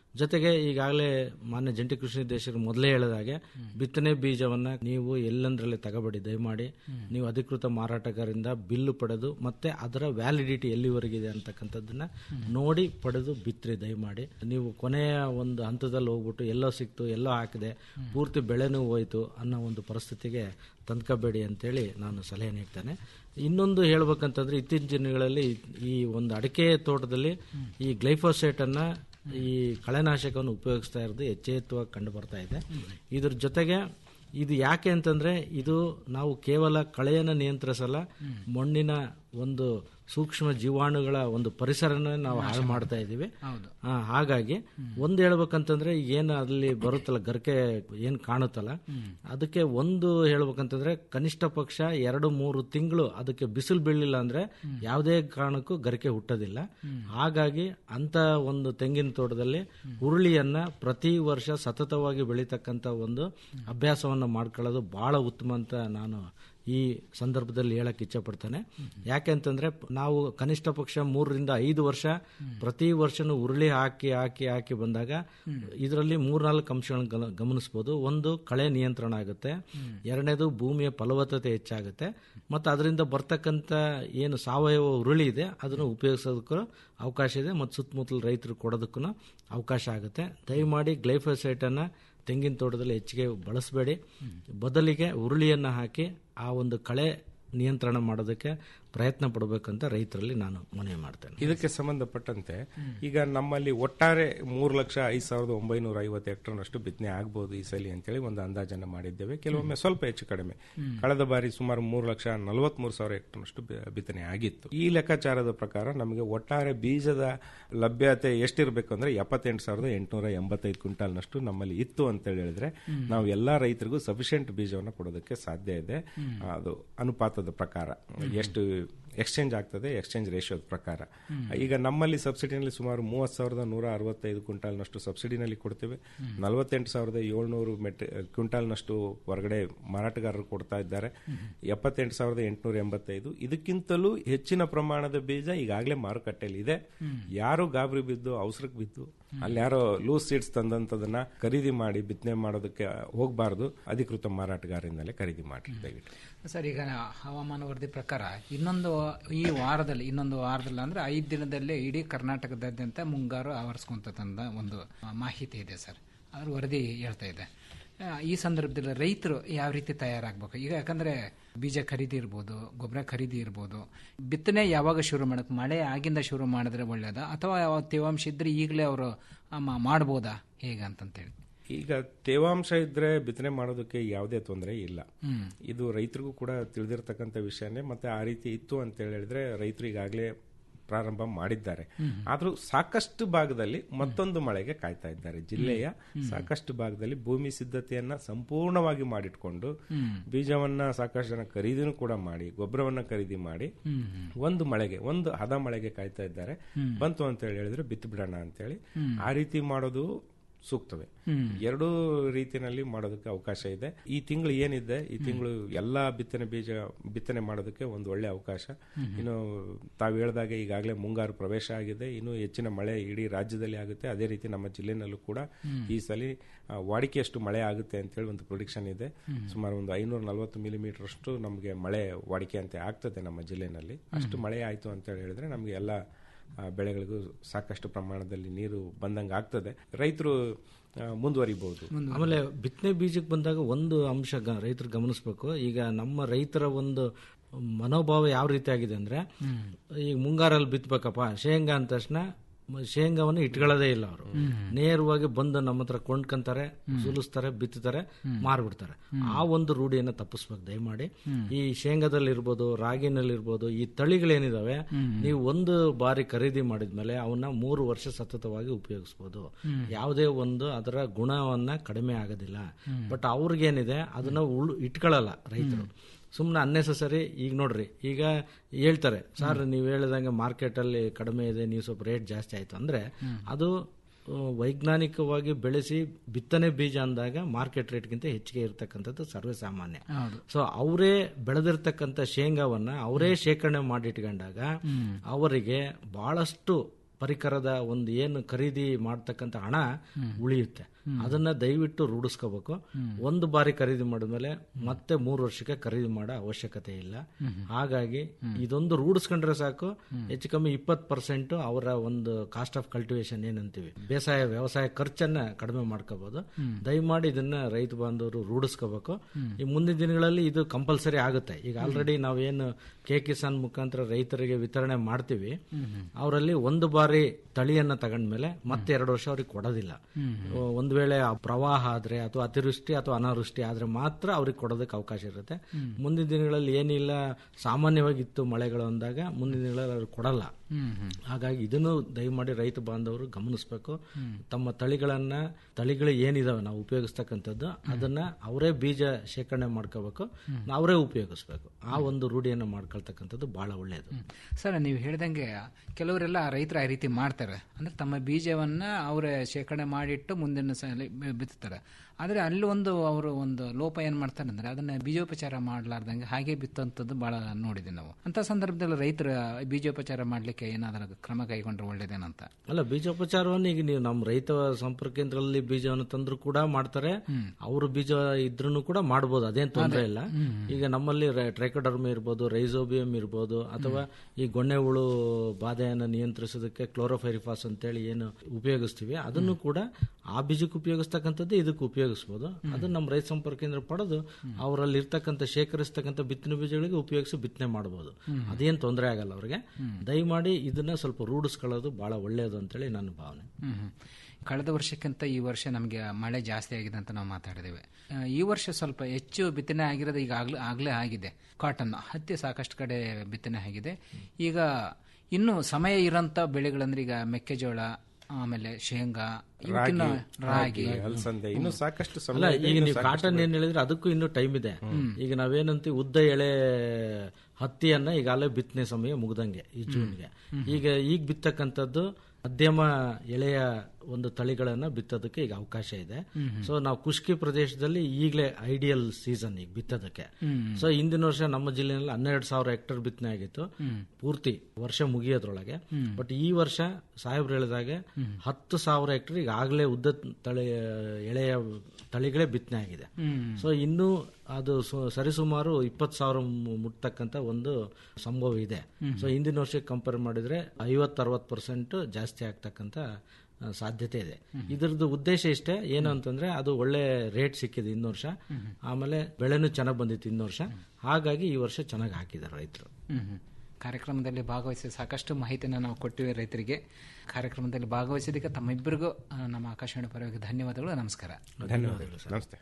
ಜೊತೆಗೆ ಈಗಾಗಲೇ ಮಾನ್ಯ ಜಂಟಿ ಕೃಷಿ ನಿರ್ದೇಶಕರು ಮೊದಲೇ ಹೇಳಿದಾಗೆ ಬಿತ್ತನೆ ಬೀಜವನ್ನ ನೀವು ಎಲ್ಲಂದ್ರಲ್ಲಿ ತಗೋಬೇಡಿ ದಯಮಾಡಿ ನೀವು ಅಧಿಕೃತ ಮಾರಾಟಗಾರರಿಂದ ಬಿಲ್ಲು ಪಡೆದು ಮತ್ತೆ ಅದರ ವ್ಯಾಲಿಡಿಟಿ ಎಲ್ಲಿವರೆಗಿದೆ ಅಂತಕ್ಕಂಥದ್ದನ್ನ ನೋಡಿ ಪಡೆದು ಬಿತ್ತರಿ ದಯಮಾಡಿ ನೀವು ಕೊನೆಯ ಒಂದು ಹಂತದಲ್ಲಿ ಹೋಗ್ಬಿಟ್ಟು ಎಲ್ಲೋ ಸಿಕ್ತು ಎಲ್ಲೋ ಹಾಕಿದೆ ಪೂರ್ತಿ ಬೆಳೆನೂ ಹೋಯ್ತು ಅನ್ನೋ ಒಂದು ಪರಿಸ್ಥಿತಿಗೆ ತಂದ್ಕೋಬೇಡಿ ಅಂತೇಳಿ ನಾನು ಸಲಹೆ ನೀಡ್ತೇನೆ ಇನ್ನೊಂದು ಹೇಳ್ಬೇಕಂತಂದ್ರೆ ಇತ್ತೀಚಿನ ದಿನಗಳಲ್ಲಿ ಈ ಒಂದು ಅಡಿಕೆ ತೋಟದಲ್ಲಿ ಈ ಗ್ಲೈಫೋಸೇಟ್ ಅನ್ನ ಈ ಕಳೆನಾಶಕವನ್ನು ಉಪಯೋಗಿಸ್ತಾ ಇರೋದು ಎಚ್ಚೆತ್ತುವಾಗಿ ಕಂಡು ಬರ್ತಾ ಇದೆ ಇದ್ರ ಜೊತೆಗೆ ಇದು ಯಾಕೆ ಅಂತಂದ್ರೆ ಇದು ನಾವು ಕೇವಲ ಕಳೆಯನ್ನು ನಿಯಂತ್ರಿಸಲ್ಲ ಮಣ್ಣಿನ ಒಂದು ಸೂಕ್ಷ್ಮ ಜೀವಾಣುಗಳ ಒಂದು ಪರಿಸರನ ನಾವು ಹಾಳು ಮಾಡ್ತಾ ಇದ್ದೀವಿ ಹೌದು. ಆ, ಹಾಗಾಗಿ ಒಂದು ಹೇಳ್ಬೇಕಂತಂದ್ರೆ ಏನು ಅಲ್ಲಿ ಬರುತ್ತಲ್ಲ ಗರ್ಕೆ ಏನು ಕಾಣುತ್ತಲ್ಲ ಅದಕ್ಕೆ ಒಂದು ಹೇಳ್ಬೇಕಂತಂದ್ರೆ ಕನಿಷ್ಠ ಪಕ್ಷ ಎರಡು ಮೂರು ತಿಂಗಳು ಅದಕ್ಕೆ ಬಿಸಿಲು ಬೀಳಲಿಲ್ಲ ಅಂದ್ರೆ ಯಾವುದೇ ಕಾರಣಕ್ಕೂ ಗರಿಕೆ ಹುಟ್ಟೋದಿಲ್ಲ ಹಾಗಾಗಿ ಅಂತ ಒಂದು ತೆಂಗಿನ ತೋಟದಲ್ಲಿ ಹುರುಳಿಯನ್ನ ಪ್ರತಿ ವರ್ಷ ಸತತವಾಗಿ ಬೆಳೀತಕ್ಕಂಥ ಒಂದು ಅಭ್ಯಾಸವನ್ನು ಮಾಡ್ಕೊಳ್ಳೋದು ಬಹಳ ಉತ್ತಮ ಅಂತ ನಾನು ಈ ಸಂದರ್ಭದಲ್ಲಿ ಹೇಳಕ್ ಇಚ್ಛಪಡ್ತೇನೆ ಯಾಕೆ ಅಂತಂದ್ರೆ ನಾವು ಕನಿಷ್ಠ ಪಕ್ಷ ಮೂರರಿಂದ ಐದು ವರ್ಷ ಪ್ರತಿ ವರ್ಷನೂ ಉರುಳಿ ಹಾಕಿ ಹಾಕಿ ಹಾಕಿ ಬಂದಾಗ ಇದರಲ್ಲಿ ಮೂರ್ನಾಲ್ಕು ಅಂಶಗಳನ್ನು ಗಲ- ಗಮನಿಸಬಹುದು ಒಂದು ಕಳೆ ನಿಯಂತ್ರಣ ಆಗುತ್ತೆ ಎರಡನೇದು ಭೂಮಿಯ ಫಲವತ್ತತೆ ಹೆಚ್ಚಾಗುತ್ತೆ ಮತ್ತು ಅದರಿಂದ ಬರ್ತಕ್ಕಂಥ ಏನು ಸಾವಯವ ಉರುಳಿ ಇದೆ ಅದನ್ನು ಉಪಯೋಗಿಸೋದಕ್ಕೂ ಅವಕಾಶ ಇದೆ ಮತ್ತು ಸುತ್ತಮುತ್ತಲ ರೈತರು ಕೊಡೋದಕ್ಕೂ ಅವಕಾಶ ಆಗುತ್ತೆ ದಯಮಾಡಿ ಗ್ಲೈಫೋಸೈಟನ್ನು ತೆಂಗಿನ ತೋಟದಲ್ಲಿ ಹೆಚ್ಚಿಗೆ ಬಳಸಬೇಡಿ ಬದಲಿಗೆ ಉರುಳಿಯನ್ನು ಹಾಕಿ ಆ ಒಂದು ಕಳೆ ನಿಯಂತ್ರಣ ಮಾಡೋದಕ್ಕೆ ಪ್ರಯತ್ನ ಪಡಬೇಕಂತ ರೈತರಲ್ಲಿ ನಾನು ಮನವಿ ಮಾಡ್ತೇನೆ ಇದಕ್ಕೆ ಸಂಬಂಧಪಟ್ಟಂತೆ ಈಗ ನಮ್ಮಲ್ಲಿ ಒಟ್ಟಾರೆ ಮೂರು ಲಕ್ಷ ಐದು ಸಾವಿರದ ಒಂಬೈನೂರ ಐವತ್ತು ಹೆಕ್ಟರ್ನಷ್ಟು ಬಿತ್ತನೆ ಆಗ್ಬೋದು ಈ ಸಲ ಅಂತೇಳಿ ಒಂದು ಅಂದಾಜನ್ನು ಮಾಡಿದ್ದೇವೆ ಕೆಲವೊಮ್ಮೆ ಸ್ವಲ್ಪ ಹೆಚ್ಚು ಕಡಿಮೆ ಕಳೆದ ಬಾರಿ ಸುಮಾರು ಮೂರು ಲಕ್ಷ ನಲವತ್ಮೂರು ಸಾವಿರ ಹೆಕ್ಟರ್ನಷ್ಟು ಬಿ- ಬಿತ್ತನೆ ಆಗಿತ್ತು ಈ ಲೆಕ್ಕಾಚಾರದ ಪ್ರಕಾರ ನಮಗೆ ಒಟ್ಟಾರೆ ಬೀಜದ ಲಭ್ಯತೆ ಎಷ್ಟಿರಬೇಕು ಅಂದ್ರೆ ಎಪ್ಪತ್ತೆಂಟು ಸಾವಿರದ ಎಂಟುನೂರ ಎಂಬತ್ತೈದು ಕ್ವಿಂಟಾಲ್ನಷ್ಟು ನಮ್ಮಲ್ಲಿ ಇತ್ತು ಅಂತ ಹೇಳಿದ್ರೆ ನಾವು ಎಲ್ಲಾ ರೈತರಿಗೂ ಸಫಿಷಿಯಂಟ್ ಬೀಜವನ್ನು ಕೊಡೋದಕ್ಕೆ ಸಾಧ್ಯ ಇದೆ ಅದು ಅನುಪಾತದ ಪ್ರಕಾರ ಎಷ್ಟು ಎಕ್ಸ್ಚೇಂಜ್ ಆಗ್ತದೆ ಎಕ್ಸ್ಚೇಂಜ್ ರೇಷಿಯೋದ ಪ್ರಕಾರ ಈಗ ನಮ್ಮಲ್ಲಿ ಸಬ್ಸಿಡಿನಲ್ಲಿ ಸುಮಾರು ಮೂವತ್ತು ಸಾವಿರದ ನೂರ ಅರವತ್ತೈದು ಕ್ವಿಂಟಾಲ್ನಷ್ಟು ಸಬ್ಸಿಡಿನಲ್ಲಿ ಕೊಡ್ತೇವೆ ನಲವತ್ತೆಂಟು ಸಾವಿರದ ಏಳ್ನೂರು ಮೆಟ್ರಿ ಕ್ವಿಂಟಾಲ್ನಷ್ಟು ಹೊರಗಡೆ ಮಾರಾಟಗಾರರು ಕೊಡ್ತಾ ಇದ್ದಾರೆ ಎಪ್ಪತ್ತೆಂಟು ಸಾವಿರದ ಎಂಟುನೂರ ಎಂಬತ್ತೈದು ಇದಕ್ಕಿಂತಲೂ ಹೆಚ್ಚಿನ ಪ್ರಮಾಣದ ಬೀಜ ಈಗಾಗಲೇ ಮಾರುಕಟ್ಟೆಯಲ್ಲಿ ಇದೆ ಯಾರು ಗಾಬರಿ ಬಿದ್ದು ಅವಸರಕ್ಕೆ ಬಿದ್ದು ಅಲ್ಲಿ ಯಾರೋ ಲೂಸ್ ಸೀಡ್ಸ್ ತಂದಂತದನ್ನ ಖರೀದಿ ಮಾಡಿ ಬಿತ್ತನೆ ಮಾಡೋದಕ್ಕೆ ಹೋಗಬಾರ್ದು ಅಧಿಕೃತ ಮಾರಾಟಗಾರರಿಂದಲೇ ಖರೀದಿ ಮಾಡಿ ದಯವಿಟ್ಟು ಸರ್ ಈಗ ಹವಾಮಾನ ವರದಿ ಪ್ರಕಾರ ಇನ್ನೊಂದು ಈ ವಾರದಲ್ಲಿ ಇನ್ನೊಂದು ವಾರದಲ್ಲಿ ಅಂದ್ರೆ ಐದು ದಿನದಲ್ಲೇ ಇಡೀ ಕರ್ನಾಟಕದಾದ್ಯಂತ ಮುಂಗಾರು ಆವರಿಸ್ಕೊಂತಂದ ಒಂದು ಆ, ಮಾಹಿತಿ ಇದೆ ಸರ್ ಅದ್ರ ವರದಿ ಹೇಳ್ತಾ ಇದೆ ಆ, ಈ ಸಂದರ್ಭದಲ್ಲಿ ರೈತರು ಯಾವ ರೀತಿ ತಯಾರಾಗಬೇಕು ಈಗ ಯಾಕಂದ್ರೆ ಬೀಜ ಖರೀದಿ ಇರ್ಬೋದು ಗೊಬ್ಬರ ಖರೀದಿ ಇರ್ಬೋದು ಬಿತ್ತನೆ ಯಾವಾಗ ಶುರು ಮಾಡಕ್ಕೆ ಮಳೆ ಆಗಿಂದ ಶುರು ಮಾಡಿದ್ರೆ ಒಳ್ಳೇದಾ ಅಥವಾ ಯಾವ ತೇವಾಂಶ ಇದ್ರೆ ಈಗಲೇ ಅವರು ಮಾಡ್ಬೋದಾ ಹೇಗೆ ಅಂತಂತೇಳಿ ಈಗ ತೇವಾಂಶ ಇದ್ರೆ ಬಿತ್ತನೆ ಮಾಡೋದಕ್ಕೆ ಯಾವುದೇ ತೊಂದರೆ ಇಲ್ಲ ಹ್ಮ್. ಇದು ರೈತರಿಗೂ ಕೂಡ ತಿಳಿದಿರ್ತಕ್ಕಂಥ ವಿಷಯನೇ ಮತ್ತೆ ಆ ರೀತಿ ಇತ್ತು ಅಂತ ಹೇಳಿದ್ರೆ ರೈತರು ಈಗಾಗಲೇ ಪ್ರಾರಂಭ ಮಾಡಿದ್ದಾರೆ ಆದ್ರೂ ಸಾಕಷ್ಟು ಭಾಗದಲ್ಲಿ ಮತ್ತೊಂದು ಮಳೆಗೆ ಕಾಯ್ತಾ ಇದ್ದಾರೆ ಜಿಲ್ಲೆಯ ಸಾಕಷ್ಟು ಭಾಗದಲ್ಲಿ ಭೂಮಿ ಸಿದ್ಧತೆಯನ್ನ ಸಂಪೂರ್ಣವಾಗಿ ಮಾಡಿಟ್ಕೊಂಡು ಬೀಜವನ್ನ ಸಾಕಷ್ಟು ಜನ ಖರೀದಿನೂ ಕೂಡ ಮಾಡಿ ಗೊಬ್ಬರವನ್ನ ಖರೀದಿ ಮಾಡಿ ಒಂದು ಮಳೆಗೆ ಒಂದು ಹದ ಮಳೆಗೆ ಕಾಯ್ತಾ ಇದ್ದಾರೆ ಬಂತು ಅಂತ ಹೇಳಿ ಹೇಳಿದ್ರೆ ಬಿತ್ತು ಬಿಡೋಣ ಅಂತ ಹೇಳಿ ಆ ರೀತಿ ಮಾಡೋದು ಸೂಕ್ತವೇ ಎರಡೂ ರೀತಿಯಲ್ಲಿ ಮಾಡೋದಕ್ಕೆ ಅವಕಾಶ ಇದೆ ಈ ತಿಂಗಳು ಏನಿದೆ ಈ ತಿಂಗಳು ಎಲ್ಲಾ ಬಿತ್ತನೆ ಬೀಜ ಬಿತ್ತನೆ ಮಾಡೋದಕ್ಕೆ ಒಂದು ಒಳ್ಳೆ ಅವಕಾಶ ಇನ್ನು ತಾವು ಹೇಳ್ದಾಗೆ ಈಗಾಗಲೇ ಮುಂಗಾರು ಪ್ರವೇಶ ಆಗಿದೆ ಇನ್ನು ಹೆಚ್ಚಿನ ಮಳೆ ಇಡೀ ರಾಜ್ಯದಲ್ಲಿ ಆಗುತ್ತೆ ಅದೇ ರೀತಿ ನಮ್ಮ ಜಿಲ್ಲೆನಲ್ಲೂ ಕೂಡ ಈ ಸಲ ಆ, ವಾಡಿಕೆಯಷ್ಟು ಮಳೆ ಆಗುತ್ತೆ ಅಂತೇಳಿ ಒಂದು ಪ್ರೊಡಿಕ್ಷನ್ ಇದೆ ಸುಮಾರು ಒಂದು ಐನೂರ ನಲವತ್ತು ಮಿಲಿಮೀಟರ್ ಅಷ್ಟು ನಮಗೆ ಮಳೆ ವಾಡಿಕೆ ಅಂತ ಆಗ್ತದೆ ನಮ್ಮ ಜಿಲ್ಲೆನಲ್ಲಿ ಅಷ್ಟು ಮಳೆ ಆಯ್ತು ಅಂತ ಹೇಳಿದ್ರೆ ನಮಗೆ ಎಲ್ಲ ಆ, ಬೆಳೆಗಳಿಗೂ ಸಾಕಷ್ಟು ಪ್ರಮಾಣದಲ್ಲಿ ನೀರು ಬಂದಂಗೆ ಆಗ್ತದೆ ರೈತರು ಮುಂದುವರಿಬಹುದು ಆಮೇಲೆ ಬಿತ್ತನೆ ಬೀಜಕ್ಕೆ ಬಂದಾಗ ಒಂದು ಅಂಶ ಗ- ರೈತರು ಗಮನಿಸಬೇಕು ಈಗ ನಮ್ಮ ರೈತರ ಒಂದು ಮನೋಭಾವ ಯಾವ ರೀತಿ ಆಗಿದೆ ಅಂದ್ರೆ ಈಗ ಮುಂಗಾರಲ್ಲಿ ಬಿತ್ತಬೇಕಪ್ಪ ಶೇಂಗಾ ಅಂದ ತಕ್ಷಣ ಮ- ಶೇಂಗಾವನ್ನು ಇಟ್ಕೊಳ್ಳೋದೇ ಇಲ್ಲ ಅವರು ನೇರವಾಗಿ ಬಂದು ನಮ್ಮ ಹತ್ರ ಕೊಂಡ್ಕೊಂತಾರೆ ಸುಲಿಸ್ತಾರೆ ಬಿತ್ತುತ್ತಾರೆ ಮಾರ್ಬಿಡ್ತಾರೆ ಆ ಒಂದು ರೂಢಿಯನ್ನ ತಪ್ಪಿಸ್ಬೇಕು ದಯಮಾಡಿ ಈ ಶೇಂಗಾದಲ್ಲಿ ಇರ್ಬೋದು ರಾಗಿನಲ್ಲಿ ಇರ್ಬೋದು ಈ ತಳಿಗಳೇನಿದಾವೆ ನೀವು ಒಂದು ಬಾರಿ ಖರೀದಿ ಮಾಡಿದ್ಮೇಲೆ ಅವನ್ನ ಮೂರು ವರ್ಷ ಸತತವಾಗಿ ಉಪಯೋಗಿಸ್ಬೋದು ಯಾವುದೇ ಒಂದು ಅದರ ಗುಣವನ್ನ ಕಡಿಮೆ ಆಗೋದಿಲ್ಲ ಬಟ್ ಅವ್ರಿಗೇನಿದೆ ಅದನ್ನ ಉಳ್ ಇಟ್ಕೊಳ್ಳಲ್ಲ ರೈತರು ಸುಮ್ಮನೆ ಅನ್ನೆಸಸರಿ ಈಗ ನೋಡ್ರಿ ಈಗ ಹೇಳ್ತಾರೆ ಸರ್ ನೀವು ಹೇಳಿದಂಗೆ ಮಾರ್ಕೆಟಲ್ಲಿ ಕಡಿಮೆ ಇದೆ ನೀವು ಸ್ವಲ್ಪ ರೇಟ್ ಜಾಸ್ತಿ ಆಯ್ತು ಅಂದ್ರೆ ಅದು ಆ, ವೈಜ್ಞಾನಿಕವಾಗಿ ಬೆಳೆಸಿ ಬಿತ್ತನೆ ಬೀಜ ಅಂದಾಗ ಮಾರ್ಕೆಟ್ ರೇಟ್ಗಿಂತ ಹೆಚ್ಚಿಗೆ ಇರತಕ್ಕಂಥದ್ದು ಸರ್ವೇ ಸಾಮಾನ್ಯ ಹೌದು. ಸೊ ಅವರೇ ಬೆಳೆದಿರ್ತಕ್ಕಂಥ ಶೇಂಗಾವನ್ನ ಅವರೇ ಶೇಖರಣೆ ಮಾಡಿಟ್ಕೊಂಡಾಗ ಅವರಿಗೆ ಬಹಳಷ್ಟು ಪರಿಕರದ ಒಂದು ಏನು ಖರೀದಿ ಮಾಡ್ತಕ್ಕಂಥ ಹಣ ಉಳಿಯುತ್ತೆ ಅದನ್ನ ದಯವಿಟ್ಟು ರೂಢಿಸ್ಕೋಬೇಕು ಒಂದು ಬಾರಿ ಖರೀದಿ ಮಾಡಿದ್ಮೇಲೆ ಮತ್ತೆ ಮೂರು ವರ್ಷಕ್ಕೆ ಖರೀದಿ ಮಾಡೋ ಅವಶ್ಯಕತೆ ಇಲ್ಲ ಹಾಗಾಗಿ ಇದೊಂದು ರೂಢಿಸ್ಕೊಂಡ್ರೆ ಸಾಕು ಹೆಚ್ಚು ಕಮ್ಮಿ ಇಪ್ಪತ್ತು ಪರ್ಸೆಂಟ್ ಅವರ ಒಂದು ಕಾಸ್ಟ್ ಆಫ್ ಕಲ್ಟಿವೇಶನ್ ಏನಂತೀವಿ ಬೇಸಾಯ ವ್ಯವಸಾಯ ಖರ್ಚನ್ನ ಕಡಿಮೆ ಮಾಡ್ಕೋಬಹುದು ದಯಮಾಡಿ ಇದನ್ನ ರೈತ ಬಾಂಧವರು ರೂಢಿಸ್ಕೋಬೇಕು ಈ ಮುಂದಿನ ದಿನಗಳಲ್ಲಿ ಇದು ಕಂಪಲ್ಸರಿ ಆಗುತ್ತೆ ಈಗ ಆಲ್ರೆಡಿ ನಾವೇನು ಕೆ ಕಿಸಾನ್ ಮುಖಾಂತರ ರೈತರಿಗೆ ವಿತರಣೆ ಮಾಡ್ತೀವಿ ಅವರಲ್ಲಿ ಒಂದು ಬಾರಿ ತಳಿಯನ್ನ ತಗೊಂಡ್ಮೇಲೆ ಮತ್ತೆ ಎರಡು ವರ್ಷ ಅವ್ರಿಗೆ ಕೊಡೋದಿಲ್ಲ ಒಂದು ವೇಳೆ ಆ ಪ್ರವಾಹ ಆದ್ರೆ ಅಥವಾ ಅತಿವೃಷ್ಟಿ ಅಥವಾ ಅನಾವೃಷ್ಟಿ ಆದ್ರೆ ಮಾತ್ರ ಅವ್ರಿಗೆ ಕೊಡೋದಕ್ಕೆ ಅವಕಾಶ ಇರುತ್ತೆ ಮುಂದಿನ ದಿನಗಳಲ್ಲಿ ಏನಿಲ್ಲ ಸಾಮಾನ್ಯವಾಗಿತ್ತು ಮಳೆಗಳು ಅಂದಾಗ ಮುಂದಿನ ದಿನಗಳಲ್ಲಿ ಅವ್ರಿಗೆ ಕೊಡಲ್ಲ ಹಾಗಾಗಿ ಇದನ್ನು ದಯಮಾಡಿ ರೈತ ಬಾಂಧವರು ಗಮನಿಸಬೇಕು ತಮ್ಮ ತಳಿಗಳನ್ನ ತಳಿಗಳು ಏನಿದಾವೆ ನಾವು ಉಪಯೋಗಿಸ್ತಕ್ಕಂಥದ್ದು ಅದನ್ನ ಅವರೇ ಬೀಜ ಶೇಖರಣೆ ಮಾಡ್ಕೋಬೇಕು ಅವರೇ ಉಪಯೋಗಿಸ್ಬೇಕು ಆ ಒಂದು ರೂಢಿಯನ್ನು ಮಾಡ್ಕೊಳ್ತಕ್ಕಂಥದ್ದು ಬಹಳ ಒಳ್ಳೆಯದು ಸರ್ ನೀವು ಹೇಳ್ದಂಗೆ ಕೆಲವರೆಲ್ಲ ರೈತರು ಆ ರೀತಿ ಮಾಡ್ತಾರೆ ಅಂದ್ರೆ ತಮ್ಮ ಬೀಜವನ್ನ ಅವರೇ ಶೇಖರಣೆ ಮಾಡಿಟ್ಟು ಮುಂದಿನ ಸಲ ಬಿತ್ತುತ್ತಾರೆ ಆದ್ರೆ ಅಲ್ಲಿ ಒಂದು ಅವರು ಒಂದು ಲೋಪ ಏನ್ ಮಾಡ್ತಾರೆ ಅಂದ್ರೆ ಅದನ್ನ ಬೀಜೋಪಚಾರ ಮಾಡ್ಲಾರ್ದಂಗೆ ಹಾಗೆ ಬಿತ್ತುವಂಥದ್ದು ಬಹಳ ನೋಡಿದೆ ನಾವು ಅಂತ ಸಂದರ್ಭದಲ್ಲಿ ರೈತರ ಬೀಜೋಪಚಾರ ಮಾಡ್ಲಿಕ್ಕೆ ಏನಾದರೂ ಕ್ರಮ ಕೈಗೊಂಡ್ರೆ ಒಳ್ಳೇದೇನಂತ ಅಲ್ಲ ಬೀಜೋಪಚಾರವನ್ನು ಈಗ ನೀವು ನಮ್ಮ ರೈತ ಸಂಪರ್ಕ ಕೇಂದ್ರದಲ್ಲಿ ಬೀಜವನ್ನು ತಂದ್ರು ಕೂಡ ಮಾಡ್ತಾರೆ ಅವರು ಬೀಜ ಇದ್ರೂ ಕೂಡ ಮಾಡ್ಬೋದು ಅದೇನ್ ತೊಂದರೆ ಇಲ್ಲ ಈಗ ನಮ್ಮಲ್ಲಿ ಟ್ರೈಕೋಡರ್ಮ ಇರ್ಬೋದು ರೈಸೋಬಿಯಂ ಇರ್ಬೋದು ಅಥವಾ ಈ ಗೊಣ್ಣೆ ಹುಳು ಬಾಧೆಯನ್ನು ನಿಯಂತ್ರಿಸೋದಕ್ಕೆ ಕ್ಲೋರೋಫೈರಿಫಾಸ್ ಅಂತೇಳಿ ಏನು ಉಪಯೋಗಿಸ್ತೀವಿ ಅದನ್ನು ಕೂಡ ಆ ಬೀಜಕ್ಕೆ ಉಪಯೋಗಿಸ್ತಕ್ಕಂಥದ್ದು ಇದಕ್ಕೆ ಉಪಯೋಗಿಸ್ಬೋದು ಅದನ್ನ ನಮ್ಮ ರೈತ ಸಂಪರ್ಕ ಕೇಂದ್ರ ಪಡೆದು ಅವರಲ್ಲಿ ಇರ್ತಕ್ಕಂಥ ಶೇಖರಿಸ್ತಕ್ಕಂಥ ಬಿತ್ತನೆ ಬೀಜಗಳಿಗೆ ಉಪಯೋಗಿಸಿ ಬಿತ್ತನೆ ಮಾಡಬಹುದು ಅದೇನು ತೊಂದರೆ ಆಗಲ್ಲ ಅವ್ರಿಗೆ ದಯಮಾಡಿ ಇದನ್ನ ಸ್ವಲ್ಪ ರೂಢಿಸ್ಕೊಳ್ಳೋದು ಬಹಳ ಒಳ್ಳೆಯದು ಅಂತೇಳಿ ನನ್ನ ಭಾವನೆ ಹ್ಮ್. ಕಳೆದ ವರ್ಷಕ್ಕಿಂತ ಈ ವರ್ಷ ನಮಗೆ ಮಳೆ ಜಾಸ್ತಿ ಆಗಿದೆ ಅಂತ ನಾವು ಮಾತಾಡಿದ್ದೇವೆ ಆ, ಈ ವರ್ಷ ಸ್ವಲ್ಪ ಹೆಚ್ಚು ಬಿತ್ತನೆ ಆಗಿರೋದು ಈಗ ಆಗ್ಲೇ ಆಗ್ಲೇ ಆಗಿದೆ ಕಾಟನ್ ಹತ್ತಿ ಸಾಕಷ್ಟು ಕಡೆ ಬಿತ್ತನೆ ಆಗಿದೆ ಈಗ ಇನ್ನು ಸಮಯ ಇರೋಂಥ ಬೆಳೆಗಳಂದ್ರೆ ಈಗ ಮೆಕ್ಕೆಜೋಳ ಆಮೇಲೆ ಶೇಂಗಾ ಇವಕ್ಕಿನ್ನ ರಾಗಿ ಅಲಸಂದೆ ಇನ್ನು ಸಾಕಷ್ಟು ಸಮಯ ಅಲ್ಲ ಇದೆ, ಈಗ ಇನ್ನು ನೀವು ಸಾಕಷ್ಟು ಕಾಟನ್ ಏನ್ ಹೇಳಿದ್ರೆ ಅದಕ್ಕೂ ಇನ್ನೂ ಟೈಮ್ ಇದೆ ಈಗ ನಾವೇನಂತೀವಿ ಉದ್ದ ಎಳೆ ಹತ್ತಿಯನ್ನ ಈಗಾಗಲೇ ಬಿತ್ತನೆ ಸಮಯ ಮುಗ್ದಂಗೆ ಈ ಜೂನ್ಗೆ ಈಗ ಈಗ ಬಿತ್ತಕ್ಕಂಥದ್ದು ಮಧ್ಯಮ ಎಳೆಯ ಒಂದು ತಳಿಗಳನ್ನ ಬಿತ್ತೋದಕ್ಕೆ ಈಗ ಅವಕಾಶ ಇದೆ ಸೊ ನಾವು ಕುಷ್ಕಿ ಪ್ರದೇಶದಲ್ಲಿ ಈಗಲೇ ಐಡಿಯಲ್ ಸೀಸನ್ ಈಗ ಬಿತ್ತೋದಕ್ಕೆ ಸೊ ಹಿಂದಿನ ವರ್ಷ ನಮ್ಮ ಜಿಲ್ಲೆಯಲ್ಲಿ ಹನ್ನೆರಡು ಸಾವಿರ ಹೆಕ್ಟರ್ ಬಿತ್ತನೆ ಆಗಿತ್ತು ಪೂರ್ತಿ ವರ್ಷ ಮುಗಿಯೋದ್ರೊಳಗೆ ಬಟ್ ಈ ವರ್ಷ ಸಾಹೇಬ್ರು ಹೇಳಿದಾಗೆ ಹತ್ತು ಸಾವಿರ ಹೆಕ್ಟರ್ ಈಗಾಗಲೇ ಉದ್ದ ತಳಿ ಎಳೆಯ ತಳಿಗಳೇ ಬಿತ್ತನೆ ಆಗಿದೆ ಸೊ ಇನ್ನೂ ಅದು ಸು- ಸರಿಸುಮಾರು ಇಪ್ಪತ್ತು ಸಾವಿರ ಮು- ಮುಟ್ತಕ್ಕಂಥ ಒಂದು ಸಂಭವ ಇದೆ ಸೊ ಹಿಂದಿನ ವರ್ಷಕ್ಕೆ ಕಂಪೇರ್ ಮಾಡಿದ್ರೆ ಐವತ್ತು ಅರವತ್ತು ಪರ್ಸೆಂಟ್ ಜಾಸ್ತಿ ಆಗ್ತಕ್ಕಂಥ ಆ, ಸಾಧ್ಯತೆ ಇದೆ ಇದರದ್ದು ಉದ್ದೇಶ ಇಷ್ಟೇ ಏನು ಅಂತಂದ್ರೆ ಅದು ಒಳ್ಳೆ ರೇಟ್ ಸಿಕ್ಕಿದೆ ಇನ್ನು ವರ್ಷ ಆಮೇಲೆ ಬೆಳೆನೂ ಚೆನ್ನಾಗಿ ಬಂದಿತ್ತು ಇನ್ನು ವರ್ಷ ಹಾಗಾಗಿ ಈ ವರ್ಷ ಚೆನ್ನಾಗಿ ಹಾಕಿದ್ದಾರೆ ರೈತರು ಹ್ಮ್ ಹ್ಮ್. ಕಾರ್ಯಕ್ರಮದಲ್ಲಿ ಭಾಗವಹಿಸಿ ಸಾಕಷ್ಟು ಮಾಹಿತಿಯನ್ನು ನಾವು ಕೊಟ್ಟಿವೆ ರೈತರಿಗೆ ಕಾರ್ಯಕ್ರಮದಲ್ಲಿ ಭಾಗವಹಿಸಿದ್ದಕ್ಕೆ ತಮ್ಮಿಬ್ಬರಿಗೂ ಆ, ನಮ್ಮ ಆಕಾಶವಾಣಿ ಪರವಾಗಿ ಧನ್ಯವಾದಗಳು ನಮಸ್ಕಾರ ಧನ್ಯವಾದಗಳು ನಮಸ್ತೆ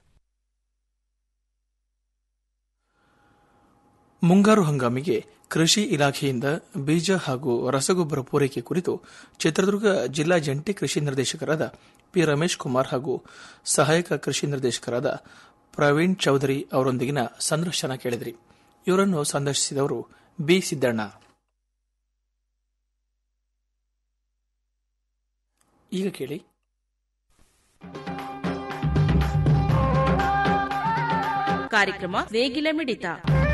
ಮುಂಗಾರು ಹಂಗಾಮಿಗೆ ಕೃಷಿ ಇಲಾಖೆಯಿಂದ ಬೀಜ ಹಾಗೂ ರಸಗೊಬ್ಬರ ಪೂರೈಕೆ ಕುರಿತು ಚಿತ್ರದುರ್ಗ ಜಿಲ್ಲಾ ಜಂಟಿ ಕೃಷಿ ನಿರ್ದೇಶಕರಾದ ಪಿ ರಮೇಶ್ ಕುಮಾರ್ ಹಾಗೂ ಸಹಾಯಕ ಕೃಷಿ ನಿರ್ದೇಶಕರಾದ ಪ್ರವೀಣ್ ಚೌಧರಿ ಅವರೊಂದಿಗಿನ ಸಂದರ್ಶನ ಕೇಳಿದ್ರಿ ಇವರನ್ನು ಸಂದರ್ಶಿಸಿದವರು ಬಿ ಸಿದ್ದಣ್ಣ ಈಗ ಕೇಳಿ ಕಾರ್ಯಕ್ರಮ ನೇಗಿಲ ಮಿಡಿತ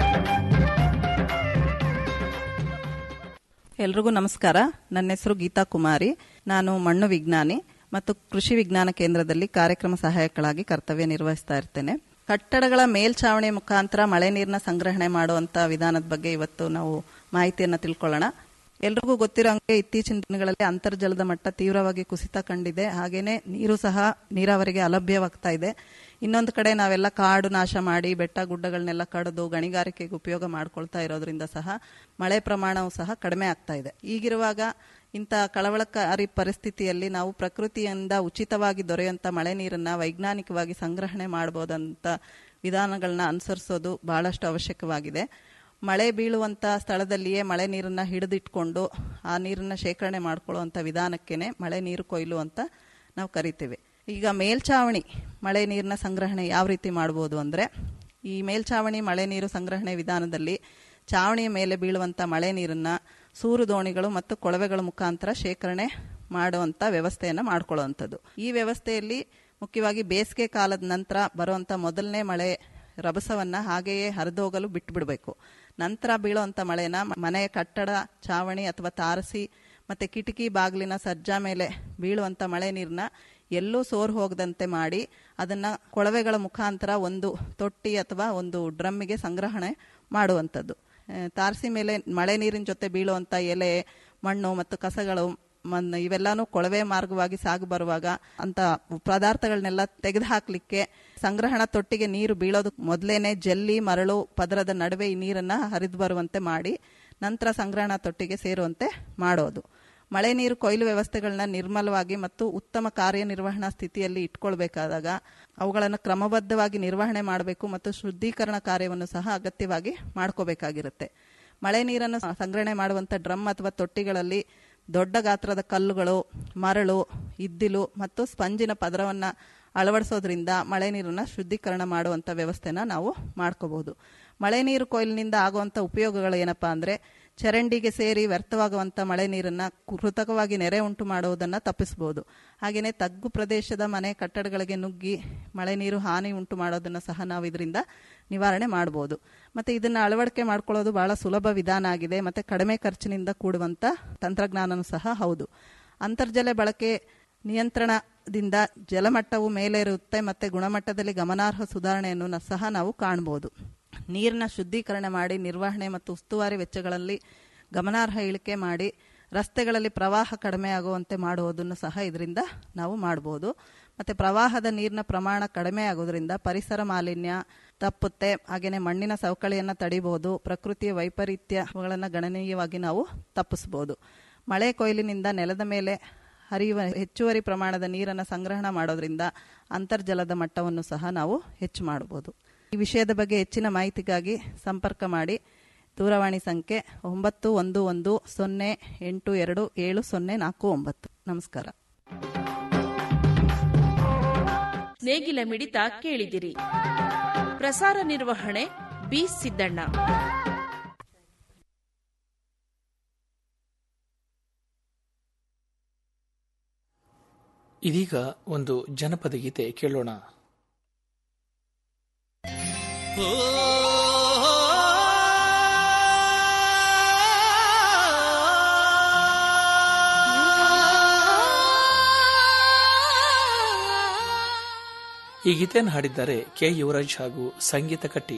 ಎಲ್ರಿಗೂ ನಮಸ್ಕಾರ ನನ್ನ ಹೆಸರು ಗೀತಾ ಕುಮಾರಿ ನಾನು ಮಣ್ಣು ವಿಜ್ಞಾನಿ ಮತ್ತು ಕೃಷಿ ವಿಜ್ಞಾನ ಕೇಂದ್ರದಲ್ಲಿ ಕಾರ್ಯಕ್ರಮ ಸಹಾಯಕಳಾಗಿ ಕರ್ತವ್ಯ ನಿರ್ವಹಿಸ್ತಾ ಇರ್ತೇನೆ ಕಟ್ಟಡಗಳ ಮೇಲ್ಛಾವಣಿ ಮುಖಾಂತರ ಮಳೆ ನೀರಿನ ಸಂಗ್ರಹಣೆ ಮಾಡುವಂತ ವಿಧಾನದ ಬಗ್ಗೆ ಇವತ್ತು ನಾವು ಮಾಹಿತಿಯನ್ನು ತಿಳ್ಕೊಳ್ಳೋಣ ಎಲ್ರಿಗೂ ಗೊತ್ತಿರೋ ಹಂಗೆ ಇತ್ತೀಚಿನ ದಿನಗಳಲ್ಲಿ ಅಂತರ್ಜಲದ ಮಟ್ಟ ತೀವ್ರವಾಗಿ ಕುಸಿತ ಕಂಡಿದೆ ಹಾಗೇನೆ ನೀರು ಸಹ ನೀರಾವರಿಗೆ ಅಲಭ್ಯವಾಗ್ತಾ ಇದೆ ಇನ್ನೊಂದು ಕಡೆ ನಾವೆಲ್ಲ ಕಾಡು ನಾಶ ಮಾಡಿ ಬೆಟ್ಟ ಗುಡ್ಡಗಳನ್ನೆಲ್ಲ ಕಡಿದು ಗಣಿಗಾರಿಕೆಗೆ ಉಪಯೋಗ ಮಾಡ್ಕೊಳ್ತಾ ಇರೋದ್ರಿಂದ ಸಹ ಮಳೆ ಪ್ರಮಾಣವು ಸಹ ಕಡಿಮೆ ಆಗ್ತಾ ಇದೆ ಈಗಿರುವಾಗ ಇಂಥ ಕಳವಳಕಾರಿ ಪರಿಸ್ಥಿತಿಯಲ್ಲಿ ನಾವು ಪ್ರಕೃತಿಯಿಂದ ಉಚಿತವಾಗಿ ದೊರೆಯುವಂಥ ಮಳೆ ನೀರನ್ನ ವೈಜ್ಞಾನಿಕವಾಗಿ ಸಂಗ್ರಹಣೆ ಮಾಡಬಹುದಂತ ವಿಧಾನಗಳನ್ನ ಅನುಸರಿಸೋದು ಬಹಳಷ್ಟು ಅವಶ್ಯಕವಾಗಿದೆ ಮಳೆ ಬೀಳುವಂಥ ಸ್ಥಳದಲ್ಲಿಯೇ ಮಳೆ ನೀರನ್ನ ಹಿಡಿದಿಟ್ಕೊಂಡು ಆ ನೀರನ್ನ ಶೇಖರಣೆ ಮಾಡ್ಕೊಳ್ಳುವಂಥ ವಿಧಾನಕ್ಕೇನೆ ಮಳೆ ನೀರು ಕೊಯ್ಲು ಅಂತ ನಾವು ಕರಿತೀವಿ ಈಗ ಮೇಲ್ಛಾವಣಿ ಮಳೆ ನೀರಿನ ಸಂಗ್ರಹಣೆ ಯಾವ ರೀತಿ ಮಾಡ್ಬೋದು ಅಂದರೆ ಈ ಮೇಲ್ಛಾವಣಿ ಮಳೆ ನೀರು ಸಂಗ್ರಹಣೆ ವಿಧಾನದಲ್ಲಿ ಛಾವಣಿಯ ಮೇಲೆ ಬೀಳುವಂಥ ಮಳೆ ನೀರನ್ನ ಸೂರು ದೋಣಿಗಳು ಮತ್ತು ಕೊಳವೆಗಳ ಮುಖಾಂತರ ಶೇಖರಣೆ ಮಾಡುವಂಥ ವ್ಯವಸ್ಥೆಯನ್ನು ಮಾಡ್ಕೊಳ್ಳುವಂಥದ್ದು ಈ ವ್ಯವಸ್ಥೆಯಲ್ಲಿ ಮುಖ್ಯವಾಗಿ ಬೇಸಿಗೆ ಕಾಲದ ನಂತರ ಬರುವಂಥ ಮೊದಲನೇ ಮಳೆ ರಭಸವನ್ನ ಹಾಗೆಯೇ ಹರಿದೋಗಲು ಬಿಟ್ಟು ಬಿಡಬೇಕು ನಂತರ ಬೀಳುವಂಥ ಮಳೆನ ಮನೆಯ ಕಟ್ಟಡ ಛಾವಣಿ ಅಥವಾ ತಾರಸಿ ಮತ್ತು ಕಿಟಕಿ ಬಾಗಿಲಿನ ಸಜ್ಜಾ ಮೇಲೆ ಬೀಳುವಂಥ ಮಳೆ ನೀರನ್ನ ಎಲ್ಲೂ ಸೋರ್ ಹೋಗದಂತೆ ಮಾಡಿ ಅದನ್ನು ಕೊಳವೆಗಳ ಮುಖಾಂತರ ಒಂದು ತೊಟ್ಟಿ ಅಥವಾ ಒಂದು ಡ್ರಮ್ಮಿಗೆ ಸಂಗ್ರಹಣೆ ಮಾಡುವಂಥದ್ದು ಆ, ತಾರಸಿ ಮೇಲೆ ಮಳೆ ನೀರಿನ ಜೊತೆ ಬೀಳುವಂಥ ಎಲೆ ಮಣ್ಣು ಮತ್ತು ಕಸಗಳು ಮನ್ ಇವೆಲ್ಲಾನು ಕೊಳವೆ ಮಾರ್ಗವಾಗಿ ಸಾಗು ಬರುವಾಗ ಅಂತ ಪದಾರ್ಥಗಳನ್ನೆಲ್ಲ ತೆಗೆದು ಹಾಕ್ಲಿಕ್ಕೆ ಸಂಗ್ರಹಣಾ ತೊಟ್ಟಿಗೆ ನೀರು ಬೀಳೋದಕ್ಕೆ ಮೊದಲೇನೆ ಜಲ್ಲಿ ಮರಳು ಪದರದ ನಡುವೆ ಈ ನೀರನ್ನ ಹರಿದು ಬರುವಂತೆ ಮಾಡಿ ನಂತರ ಸಂಗ್ರಹಣಾ ತೊಟ್ಟಿಗೆ ಸೇರುವಂತೆ ಮಾಡೋದು ಮಳೆ ನೀರು ಕೊಯ್ಲು ವ್ಯವಸ್ಥೆಗಳನ್ನ ನಿರ್ಮಲವಾಗಿ ಮತ್ತು ಉತ್ತಮ ಕಾರ್ಯನಿರ್ವಹಣಾ ಸ್ಥಿತಿಯಲ್ಲಿ ಇಟ್ಕೊಳ್ಬೇಕಾದಾಗ ಅವುಗಳನ್ನು ಕ್ರಮಬದ್ಧವಾಗಿ ನಿರ್ವಹಣೆ ಮಾಡಬೇಕು ಮತ್ತು ಶುದ್ಧೀಕರಣ ಕಾರ್ಯವನ್ನು ಸಹ ಅಗತ್ಯವಾಗಿ ಮಾಡ್ಕೋಬೇಕಾಗಿರುತ್ತೆ ಮಳೆ ನೀರನ್ನು ಸಂಗ್ರಹಣೆ ಮಾಡುವಂಥ ಡ್ರಮ್ ಅಥವಾ ತೊಟ್ಟಿಗಳಲ್ಲಿ ದೊಡ್ಡ ಗಾತ್ರದ ಕಲ್ಲುಗಳು ಮರಳು ಇದ್ದಿಲು ಮತ್ತು ಸ್ಪಂಜಿನ ಪದರವನ್ನು ಅಳವಡಿಸೋದ್ರಿಂದ ಮಳೆ ನೀರನ್ನು ಶುದ್ಧೀಕರಣ ಮಾಡುವಂಥ ವ್ಯವಸ್ಥೆನ ನಾವು ಮಾಡ್ಕೋಬಹುದು ಮಳೆ ನೀರು ಕೊಯ್ಲಿನಿಂದ ಆಗುವಂಥ ಉಪಯೋಗಗಳು ಏನಪ್ಪಾ ಅಂದರೆ ಚರಂಡಿಗೆ ಸೇರಿ ವ್ಯರ್ಥವಾಗುವಂಥ ಮಳೆ ನೀರನ್ನು ಕೃತಕವಾಗಿ ನೆರೆ ಉಂಟು ಮಾಡುವುದನ್ನು ತಪ್ಪಿಸಬಹುದು ಹಾಗೆಯೇ ತಗ್ಗು ಪ್ರದೇಶದ ಮನೆ ಕಟ್ಟಡಗಳಿಗೆ ನುಗ್ಗಿ ಮಳೆ ನೀರು ಹಾನಿ ಉಂಟು ಮಾಡೋದನ್ನು ಸಹ ನಾವು ಇದರಿಂದ ನಿವಾರಣೆ ಮಾಡ್ಬೋದು ಮತ್ತು ಇದನ್ನು ಅಳವಡಿಕೆ ಮಾಡ್ಕೊಳ್ಳೋದು ಬಹಳ ಸುಲಭ ವಿಧಾನ ಆಗಿದೆ ಮತ್ತು ಕಡಿಮೆ ಖರ್ಚಿನಿಂದ ಕೂಡುವಂಥ ತಂತ್ರಜ್ಞಾನನೂ ಸಹ ಹೌದು ಅಂತರ್ಜಲ ಬಳಕೆ ನಿಯಂತ್ರಣದಿಂದ ಜಲಮಟ್ಟವು ಮೇಲೇರುತ್ತೆ ಮತ್ತು ಗುಣಮಟ್ಟದಲ್ಲಿ ಗಮನಾರ್ಹ ಸುಧಾರಣೆಯನ್ನು ನ- ಸಹ ನಾವು ಕಾಣಬಹುದು ನೀರಿನ ಶುದ್ಧೀಕರಣ ಮಾಡಿ ನಿರ್ವಹಣೆ ಮತ್ತು ಉಸ್ತುವಾರಿ ವೆಚ್ಚಗಳಲ್ಲಿ ಗಮನಾರ್ಹ ಇಳಿಕೆ ಮಾಡಿ ರಸ್ತೆಗಳಲ್ಲಿ ಪ್ರವಾಹ ಕಡಿಮೆ ಆಗುವಂತೆ ಮಾಡುವುದನ್ನು ಸಹ ಇದರಿಂದ ನಾವು ಮಾಡಬಹುದು ಮತ್ತು ಪ್ರವಾಹದ ನೀರಿನ ಪ್ರಮಾಣ ಕಡಿಮೆ ಆಗೋದ್ರಿಂದ ಪರಿಸರ ಮಾಲಿನ್ಯ ತಪ್ಪುತ್ತೆ ಹಾಗೆಯೇ ಮಣ್ಣಿನ ಸವಕಳಿಯನ್ನು ತಡಿಬಹುದು ಪ್ರಕೃತಿಯ ವೈಪರೀತ್ಯಗಳನ್ನು ಗಣನೀಯವಾಗಿ ನಾವು ತಪ್ಪಿಸ್ಬೋದು ಮಳೆ ಕೊಯ್ಲಿನಿಂದ ನೆಲದ ಮೇಲೆ ಹರಿಯುವ ಹೆಚ್ಚುವರಿ ಪ್ರಮಾಣದ ನೀರನ್ನು ಸಂಗ್ರಹಣ ಮಾಡೋದ್ರಿಂದ ಅಂತರ್ಜಲದ ಮಟ್ಟವನ್ನು ಸಹ ನಾವು ಹೆಚ್ಚು ಮಾಡಬಹುದು ಈ ವಿಷಯದ ಬಗ್ಗೆ ಹೆಚ್ಚಿನ ಮಾಹಿತಿಗಾಗಿ ಸಂಪರ್ಕ ಮಾಡಿ ದೂರವಾಣಿ ಸಂಖ್ಯೆ ಒಂಬತ್ತು ಒಂದು ಒಂದು ಸೊನ್ನೆ ಎಂಟು ಎರಡು ಏಳು ಸೊನ್ನೆ ನಾಲ್ಕು ಒಂಬತ್ತು ನಮಸ್ಕಾರ ನೇಗಿಲ ಮಿಡಿತ ಕೇಳಿದಿರಿ ಪ್ರಸಾರ ನಿರ್ವಹಣೆ ಬಿ ಸಿದ್ದಣ್ಣ ಇದೀಗ ಒಂದು ಜನಪದ ಗೀತೆ ಕೇಳೋಣ ಈ ಗೀತೆಯನ್ನು ಹಾಡಿದ್ದಾರೆ ಕೆ ಯುವರಾಜ್ ಹಾಗೂ ಸಂಗೀತ ಕಟ್ಟಿ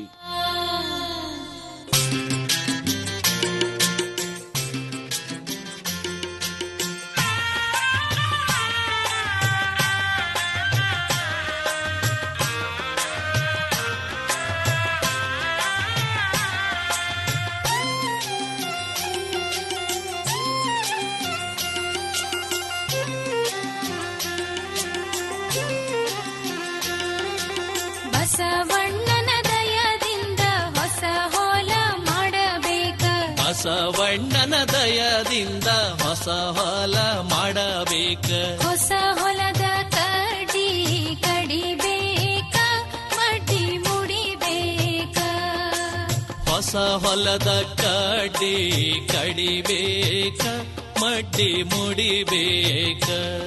ಬಸವಣ್ಣನ ದಯದಿಂದ ಹೊಸ ಹೋಲ ಮಾಡಬೇಕ ಬಸವಣ್ಣನ ದಯದಿಂದ ಹೊಸ ಹೊಲ ಮಾಡಬೇಕ ಹೊಸ ಹೊಲದ ಕಡಿ ಕಡಿಬೇಕ ಮಡ್ಡಿ ಮುಡಿಬೇಕ ಹೊಸ ಹೊಲದ ಕಡ್ಡಿ ಕಡಿಬೇಕ ಮಡ್ಡಿ ಮುಡಿಬೇಕ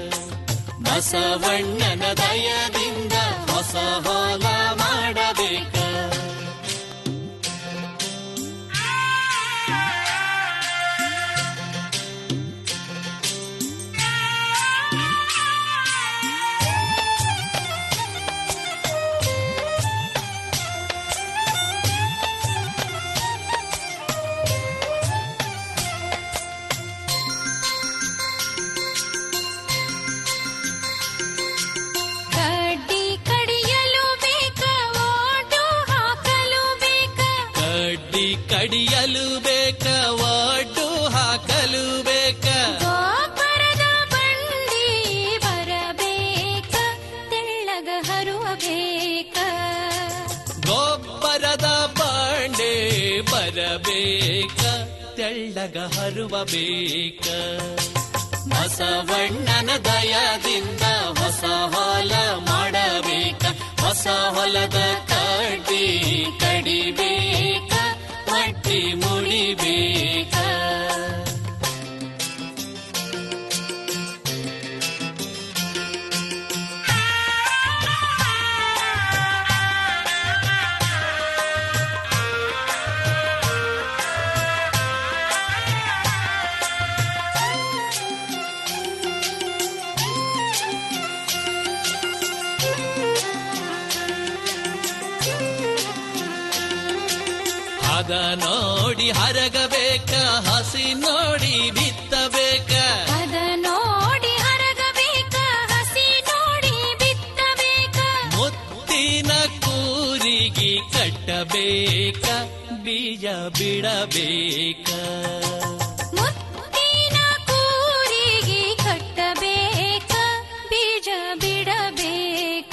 ಬಸವಣ್ಣನ ದಯದಿಂದ ಹೊಸ ಹೊಲ ಮಾಡಬೇಕ ಕಡ್ಡಿ ಕಡಿಯಲು ಬೇಕ ಓಟು ಹಾಕಲು ಬೇಕ ಕಡ್ಡಿ ಕಡಿಯಲು ಬೇಕ ಒಡ್ಡು ಹಾಕಲು ಬೇಕ ಗೋಪರದ ಬಂಡಿ ಬರಬೇಕ ತೆಳ್ಳಗ ಹರುವ ಬೇಕ ಗೊಬ್ಬರದ ಬಂಡೆ ಬರಬೇಕ ತೆಳ್ಳಗ ಹರುವ ಬೇಕ ಬಸವಣ್ಣನ ದಯದಿಂದ ಹೊಸ ಹೊಲ ಮಾಡಬೇಕ ಹೊಸ ಹೊಲದ ಕಡ್ಡಿ ಕಡಿಬೇಕ ಮಟ್ಟಿ ಮುಡಿಬೇಕ ಹದ ನೋಡಿ ಹರಗಬೇಕ ಹಸಿ ನೋಡಿ ಬಿತ್ತಬೇಕ ಅದ ನೋಡಿ ಹರಗಬೇಕ ಹಸಿ ನೋಡಿ ಬಿತ್ತಬೇಕ ಮುತ್ತಿನ ಕೂರಿಗೆ ಕಟ್ಟಬೇಕ ಬೀಜ ಬಿಡಬೇಕ ಮುತ್ತಿನ ಕೂರಿಗೆ ಕಟ್ಟಬೇಕ ಬೀಜ ಬಿಡಬೇಕ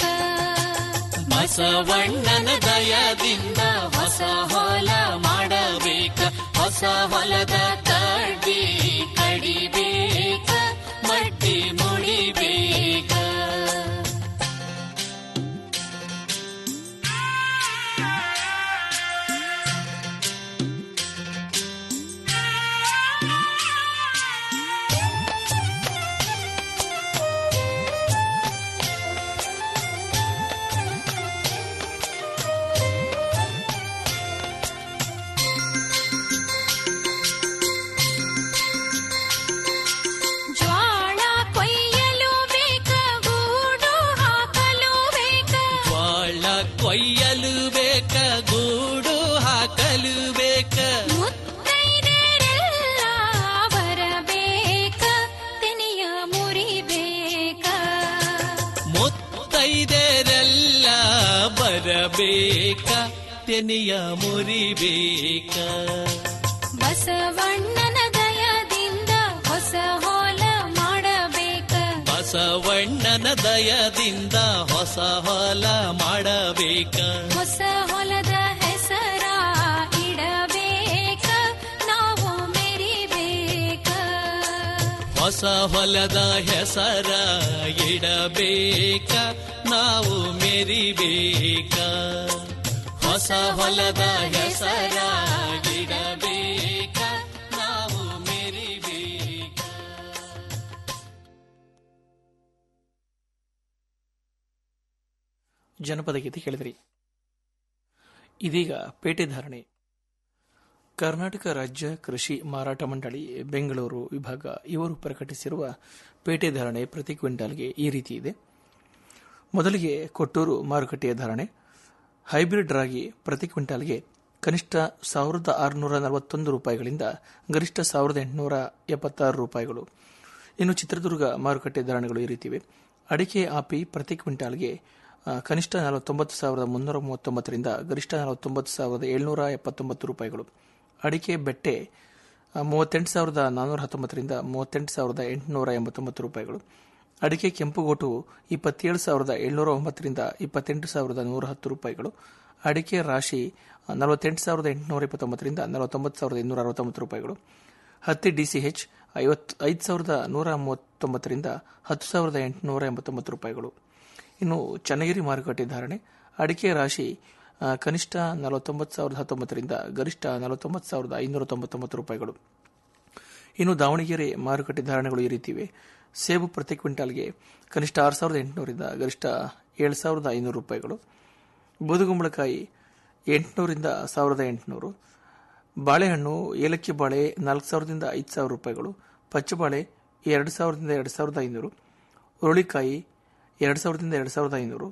ಬಸವಣ್ಣನ ದಯದಿಂದ ಹೊಸ ಹೊಲ ಮಾಡಬೇಕ ಹೊಸ ಹೊಲದ ಕಡ್ಡಿ ಕಡಿಬೇಕ ಮಟ್ಟಿ ಮುಡಿಬೇಕ ಜ್ವಾಳ ಕೊಯ್ಯಲು ಬೇಕ ಗೂಡು ಹಾಕಲು ಬೇಕ ಜ್ವಾಳ ಕೊಯ್ಯಲು ಬೇಕ ಗೂಡು ಹಾಕಲು ಬೇಕ ಮುತ್ತೈದೆರೆಲ್ಲ ಬರಬೇಕ ತೆನೆಯ ಮುರಿಬೇಕ ಮುತ್ತೈದೆರೆಲ್ಲ ಬರಬೇಕ ತೆನೆಯ ಮುರಿಬೇಕ ಬಸವಣ್ಣನ ದಯದಿಂದ ಹೊಸ ಹೊಲ ಮಾಡಬೇಕ ಬಸವಣ್ಣನ ದಯದಿಂದ ಹೊಸ ಹೊಲ ಮಾಡಬೇಕ ಹೊಸ ಹೊಲದ ಹೆಸರ ಇಡಬೇಕ ನಾವು ಮೆರಿಬೇಕ ಹೊಸ ಹೊಲದ ಹೆಸರ ಇಡಬೇಕ ನಾವು ಮೆರಿಬೇಕ ಹೊಸ ಹೊಲದ ಹೆಸರ ಇಡಬೇಕ ನಾವು ಮೆರಿಬೇಕ ಜನಪದ ಗೀತೆ ಕೇಳಿದ್ರಿ ಇದೀಗ ಪೇಟೆ ಧಾರಣೆ ಕರ್ನಾಟಕ ರಾಜ್ಯ ಕೃಷಿ ಮಾರಾಟ ಮಂಡಳಿ ಬೆಂಗಳೂರು ವಿಭಾಗ ಇವರು ಪ್ರಕಟಿಸಿರುವ ಪೇಟೆ ಧಾರಣೆ ಪ್ರತಿ ಕ್ವಿಂಟಾಲ್ಗೆ ಈ ರೀತಿ ಇದೆ ಮೊದಲಿಗೆ ಕೊಟ್ಟೂರು ಮಾರುಕಟ್ಟೆಯ ಧಾರಣೆ ಹೈಬ್ರಿಡ್ ರಾಗಿ ಪ್ರತಿ ಕ್ವಿಂಟಾಲ್ಗೆ ಕನಿಷ್ಠ ಸಾವಿರದ ಆರುನೂರ ನಲವತ್ತೊಂದು ರೂಪಾಯಿಗಳಿಂದ ಗರಿಷ್ಠ ಸಾವಿರದ ಎಂಟುನೂರ ಎಪ್ಪತ್ತಾರು ರೂಪಾಯಿಗಳು ಇನ್ನು ಚಿತ್ರದುರ್ಗ ಮಾರುಕಟ್ಟೆ ಧಾರಣೆಗಳು ಈ ರೀತಿವೆ ಅಡಿಕೆ ಆಪಿ ಪ್ರತಿ ಕ್ವಿಂಟಾಲ್ಗೆ ಆ, ಕನಿಷ್ಠ ನಲವತ್ತೊಂಬತ್ತು ಸಾವಿರದ ಮುನ್ನೂರ ಮೂವತ್ತೊಂಬತ್ತರಿಂದ ಗರಿಷ್ಠ ನಲವತ್ತೊಂಬತ್ತು ಸಾವಿರದ ಏಳ್ನೂರ ಎಪ್ಪತ್ತೊಂಬತ್ತು ರೂಪಾಯಿಗಳು ಅಡಿಕೆ ಬೆಟ್ಟೆ ಆ, ಮೂವತ್ತೆಂಟು ಸಾವಿರದ ನಾನ್ನೂರ ಹತ್ತೊಂಬತ್ತರಿಂದ ಮೂವತ್ತೆಂಟು ಸಾವಿರದ ಎಂಟುನೂರ ಎಂಬತ್ತೊಂಬತ್ತು ರೂಪಾಯಿಗಳು ಅಡಿಕೆ ಕೆಂಪುಗೋಟು ಇಪ್ಪತ್ತೇಳು ಸಾವಿರದ ಏಳ್ನೂರ ಒಂಬತ್ತರಿಂದ ಇಪ್ಪತ್ತೆಂಟು ಸಾವಿರದ ನೂರ ಹತ್ತು ರೂಪಾಯಿಗಳು ಅಡಿಕೆ ರಾಶಿ ನಲವತ್ತೆಂಟು ಸಾವಿರದ ಎಂಟುನೂರ ಇಪ್ಪತ್ತೊಂಬತ್ತರಿಂದ ನಲವತ್ತೊಂಬತ್ತು ಸಾವಿರದ ಇನ್ನೂರ ಅರವತ್ತೊಂಬತ್ತು ರೂಪಾಯಿಗಳು ಹತ್ತಿ ಡಿಸಿಎಚ್ ಐವತ್ತು ಐದು ಸಾವಿರದ ನೂರ ಮೂವತ್ತೊಂಬತ್ತರಿಂದ ಹತ್ತು ಸಾವಿರದ ಎಂಟುನೂರ ಎಂಬತ್ತೊಂಬತ್ತು ರೂಪಾಯಿಗಳು ಇನ್ನು ಚನ್ನಗಿರಿ ಮಾರುಕಟ್ಟೆ ಧಾರಣೆ ಅಡಿಕೆ ರಾಶಿ ಆ, ಕನಿಷ್ಠ ನಲವತ್ತೊಂಬತ್ತು ಸಾವಿರದ ಹತ್ತೊಂಬತ್ತರಿಂದ ಗರಿಷ್ಠ ನಲವತ್ತೊಂಬತ್ತು ಸಾವಿರದ ಐನೂರ ತೊಂಬತ್ತೊಂಬತ್ತು ರೂಪಾಯಿಗಳು ಇನ್ನು ದಾವಣಗೆರೆ ಮಾರುಕಟ್ಟೆ ಧಾರಣೆಗಳು ಈ ರೀತಿ ಇವೆ ಸೇಬು ಪ್ರತಿ ಕ್ವಿಂಟಾಲ್ಗೆ ಕನಿಷ್ಠ ಆರು ಸಾವಿರದ ಎಂಟುನೂರಿಂದ ಗರಿಷ್ಠ ಏಳು ಸಾವಿರದ ಐನೂರು ರೂಪಾಯಿಗಳು ಬೂದುಗುಂಬಳಕಾಯಿ ಎಂಟುನೂರಿಂದ ಸಾವಿರದ ಎಂಟುನೂರು ಬಾಳೆಹಣ್ಣು ಏಲಕ್ಕಿ ಬಾಳೆ ನಾಲ್ಕು ಸಾವಿರದಿಂದ ಐದು ಸಾವಿರ ರೂಪಾಯಿಗಳು ಪಚ್ಚಬಾಳೆ ಎರಡು ಸಾವಿರದಿಂದ ಎರಡು ಸಾವಿರದ ಐನೂರು ಹುರುಳಿಕಾಯಿ ಎರಡು ಸಾವಿರದಿಂದ ಎರಡು ಸಾವಿರದ ಐನೂರು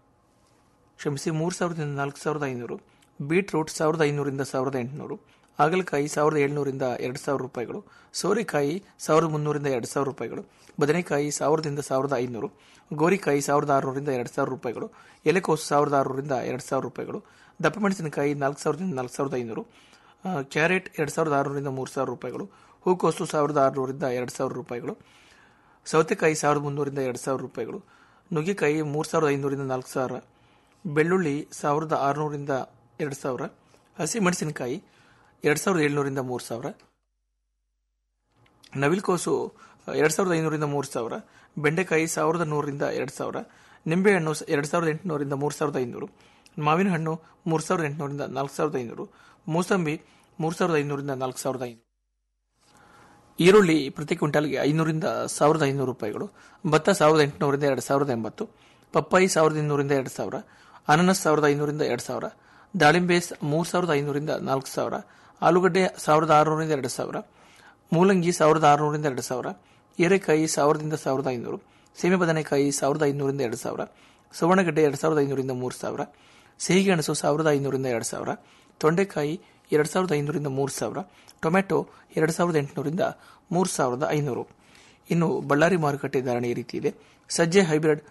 ಕ್ಷಮಿಸಿ ಮೂರು ಸಾವಿರದಿಂದ ನಾಲ್ಕು ಸಾವಿರದ ಐನೂರು ಬೀಟ್ರೂಟ್ ಸಾವಿರದ ಐನೂರಿಂದ ಸಾವಿರದ ಎಂಟುನೂರು ಹಾಗಲಕಾಯಿ ಸಾವಿರದ ಏಳ್ನೂರಿಂದ ಎರಡು ಸಾವಿರ ರೂಪಾಯಿಗಳು ಸೋರೆಕಾಯಿ ಸಾವಿರದ ಮುನ್ನೂರಿಂದ ಎರಡು ಸಾವಿರ ರೂಪಾಯಿಗಳು ಬದನೆಕಾಯಿ ಸಾವಿರದಿಂದ ಸಾವಿರದ ಐನೂರು ಗೋರಿಕಾಯಿ ಸಾವಿರದ ಆರುನೂರಿಂದ ಎರಡು ಸಾವಿರ ರೂಪಾಯಿಗಳು ಎಲೆಕೋಸು ಸಾವಿರದ ಆರುನೂರಿಂದ ಎರಡು ಸಾವಿರ ರೂಪಾಯಿಗಳು ದಪ್ಪ ಮೆಣಸಿನಕಾಯಿ ನಾಲ್ಕು ಸಾವಿರದಿಂದ ನಾಲ್ಕು ಸಾವಿರದ ಐನೂರು ಆ, ಕ್ಯಾರೆಟ್ ಎರಡು ಸಾವಿರದ ಆರುನೂರಿಂದ ಮೂರು ಸಾವಿರ ರೂಪಾಯಿಗಳು ಹೂಕೋಸು ಸಾವಿರದ ಆರುನೂರಿಂದ ಎರಡು ಸಾವಿರ ರೂಪಾಯಿಗಳು ಸೌತೆಕಾಯಿ ಸಾವಿರದ ಮುನ್ನೂರಿಂದ ಎರಡು ಸಾವಿರ ರೂಪಾಯಿಗಳು ನುಗ್ಗೆಕಾಯಿ ಮೂರು ಸಾವಿರದ ಐನೂರಿಂದ ನಾಲ್ಕು ಸಾವಿರ ಬೆಳ್ಳುಳ್ಳಿ ಸಾವಿರದ ಆರುನೂರಿಂದ ಎರಡು ಸಾವಿರ ಹಸಿ ಮೆಣಸಿನಕಾಯಿ ಎರಡು ಸಾವಿರದ ಏಳ್ನೂರಿಂದ ಮೂರು ಸಾವಿರ ನವಿಲ್ಕೋಸು ಎರಡು ಸಾವಿರದ ಐನೂರಿಂದ ಮೂರು ಸಾವಿರ ಬೆಂಡೆಕಾಯಿ ಸಾವಿರದ ನೂರರಿಂದ ಎರಡು ಸಾವಿರ ನಿಂಬೆಹಣ್ಣು ಸ- ಎರಡು ಸಾವಿರದ ಎಂಟುನೂರಿಂದ ಮೂರು ಸಾವಿರದ ಐನೂರು ಮಾವಿನ ಹಣ್ಣು ಮೂರು ಸಾವಿರದ ಎಂಟುನೂರಿಂದ ನಾಲ್ಕು ಸಾವಿರದ ಐನೂರು ಮೂಸಂಬಿ ಮೂರು ಸಾವಿರದ ಐನೂರಿಂದ ನಾಲ್ಕು ಸಾವಿರದ ಐನೂರು ಈರುಳ್ಳಿ ಪ್ರತಿ ಕ್ವಿಂಟಾಲ್ಗೆ ಐನೂರಿಂದ ಸಾವಿರದ ಐನೂರು ರೂಪಾಯಿಗಳು ಭತ್ತ ಸಾವಿರದ ಎಂಟುನೂರಿಂದ ಎರಡು ಸಾವಿರದ ಎಂಬತ್ತು ಪಪ್ಪಾಯಿ ಸಾವಿರದ ಇನ್ನೂರಿಂದ ಎರಡು ಸಾವಿರ ಅನನಸ್ ಸಾವಿರದ ಐನೂರಿಂದ ಎರಡು ಸಾವಿರ ದಾಳಿಂಬೆ ಸ- ಮೂರು ಸಾವಿರದ ಐನೂರಿಂದ ನಾಲ್ಕು ಸಾವಿರ ಆಲೂಗಡ್ಡೆ ಸಾವಿರದ ಆರುನೂರಿಂದ ಎರಡು ಸಾವಿರ ಮೂಲಂಗಿ ಸಾವಿರದ ಆರುನೂರಿಂದ ಎರಡು ಸಾವಿರ ಹೀರೆಕಾಯಿ ಸಾವಿರದಿಂದ ಸಾವಿರದ ಐನೂರು ಸೀಮೆ ಬದನೆಕಾಯಿ ಸಾವಿರದ ಐನೂರಿಂದ ಎರಡು ಸಾವಿರ ಸುವರ್ಣಗಡ್ಡೆ ಎರಡು ಸಾವಿರದ ಐನೂರಿಂದ ಮೂರು ಸಾವಿರ ಸಿಹಿಗೆಣಸು ಸಾವಿರದ ಐನೂರಿಂದ ಎರಡು ಸಾವಿರ ತೊಂಡೆಕಾಯಿ ಎರಡು ಸಾವಿರದ ಐನೂರಿಂದ ಮೂರು ಸಾವಿರ ಟೊಮೆಟೊ ಎರಡು ಸಾವಿರದ ಎಂಟುನೂರಿಂದ ಮೂರು ಸಾವಿರದ ಐನೂರು ಇನ್ನು ಬಳ್ಳಾರಿ ಮಾರುಕಟ್ಟೆ ಧಾರಣೆ ಈ ರೀತಿ ಇದೆ ಸಜ್ಜೆ ಹೈಬ್ರಿಡ್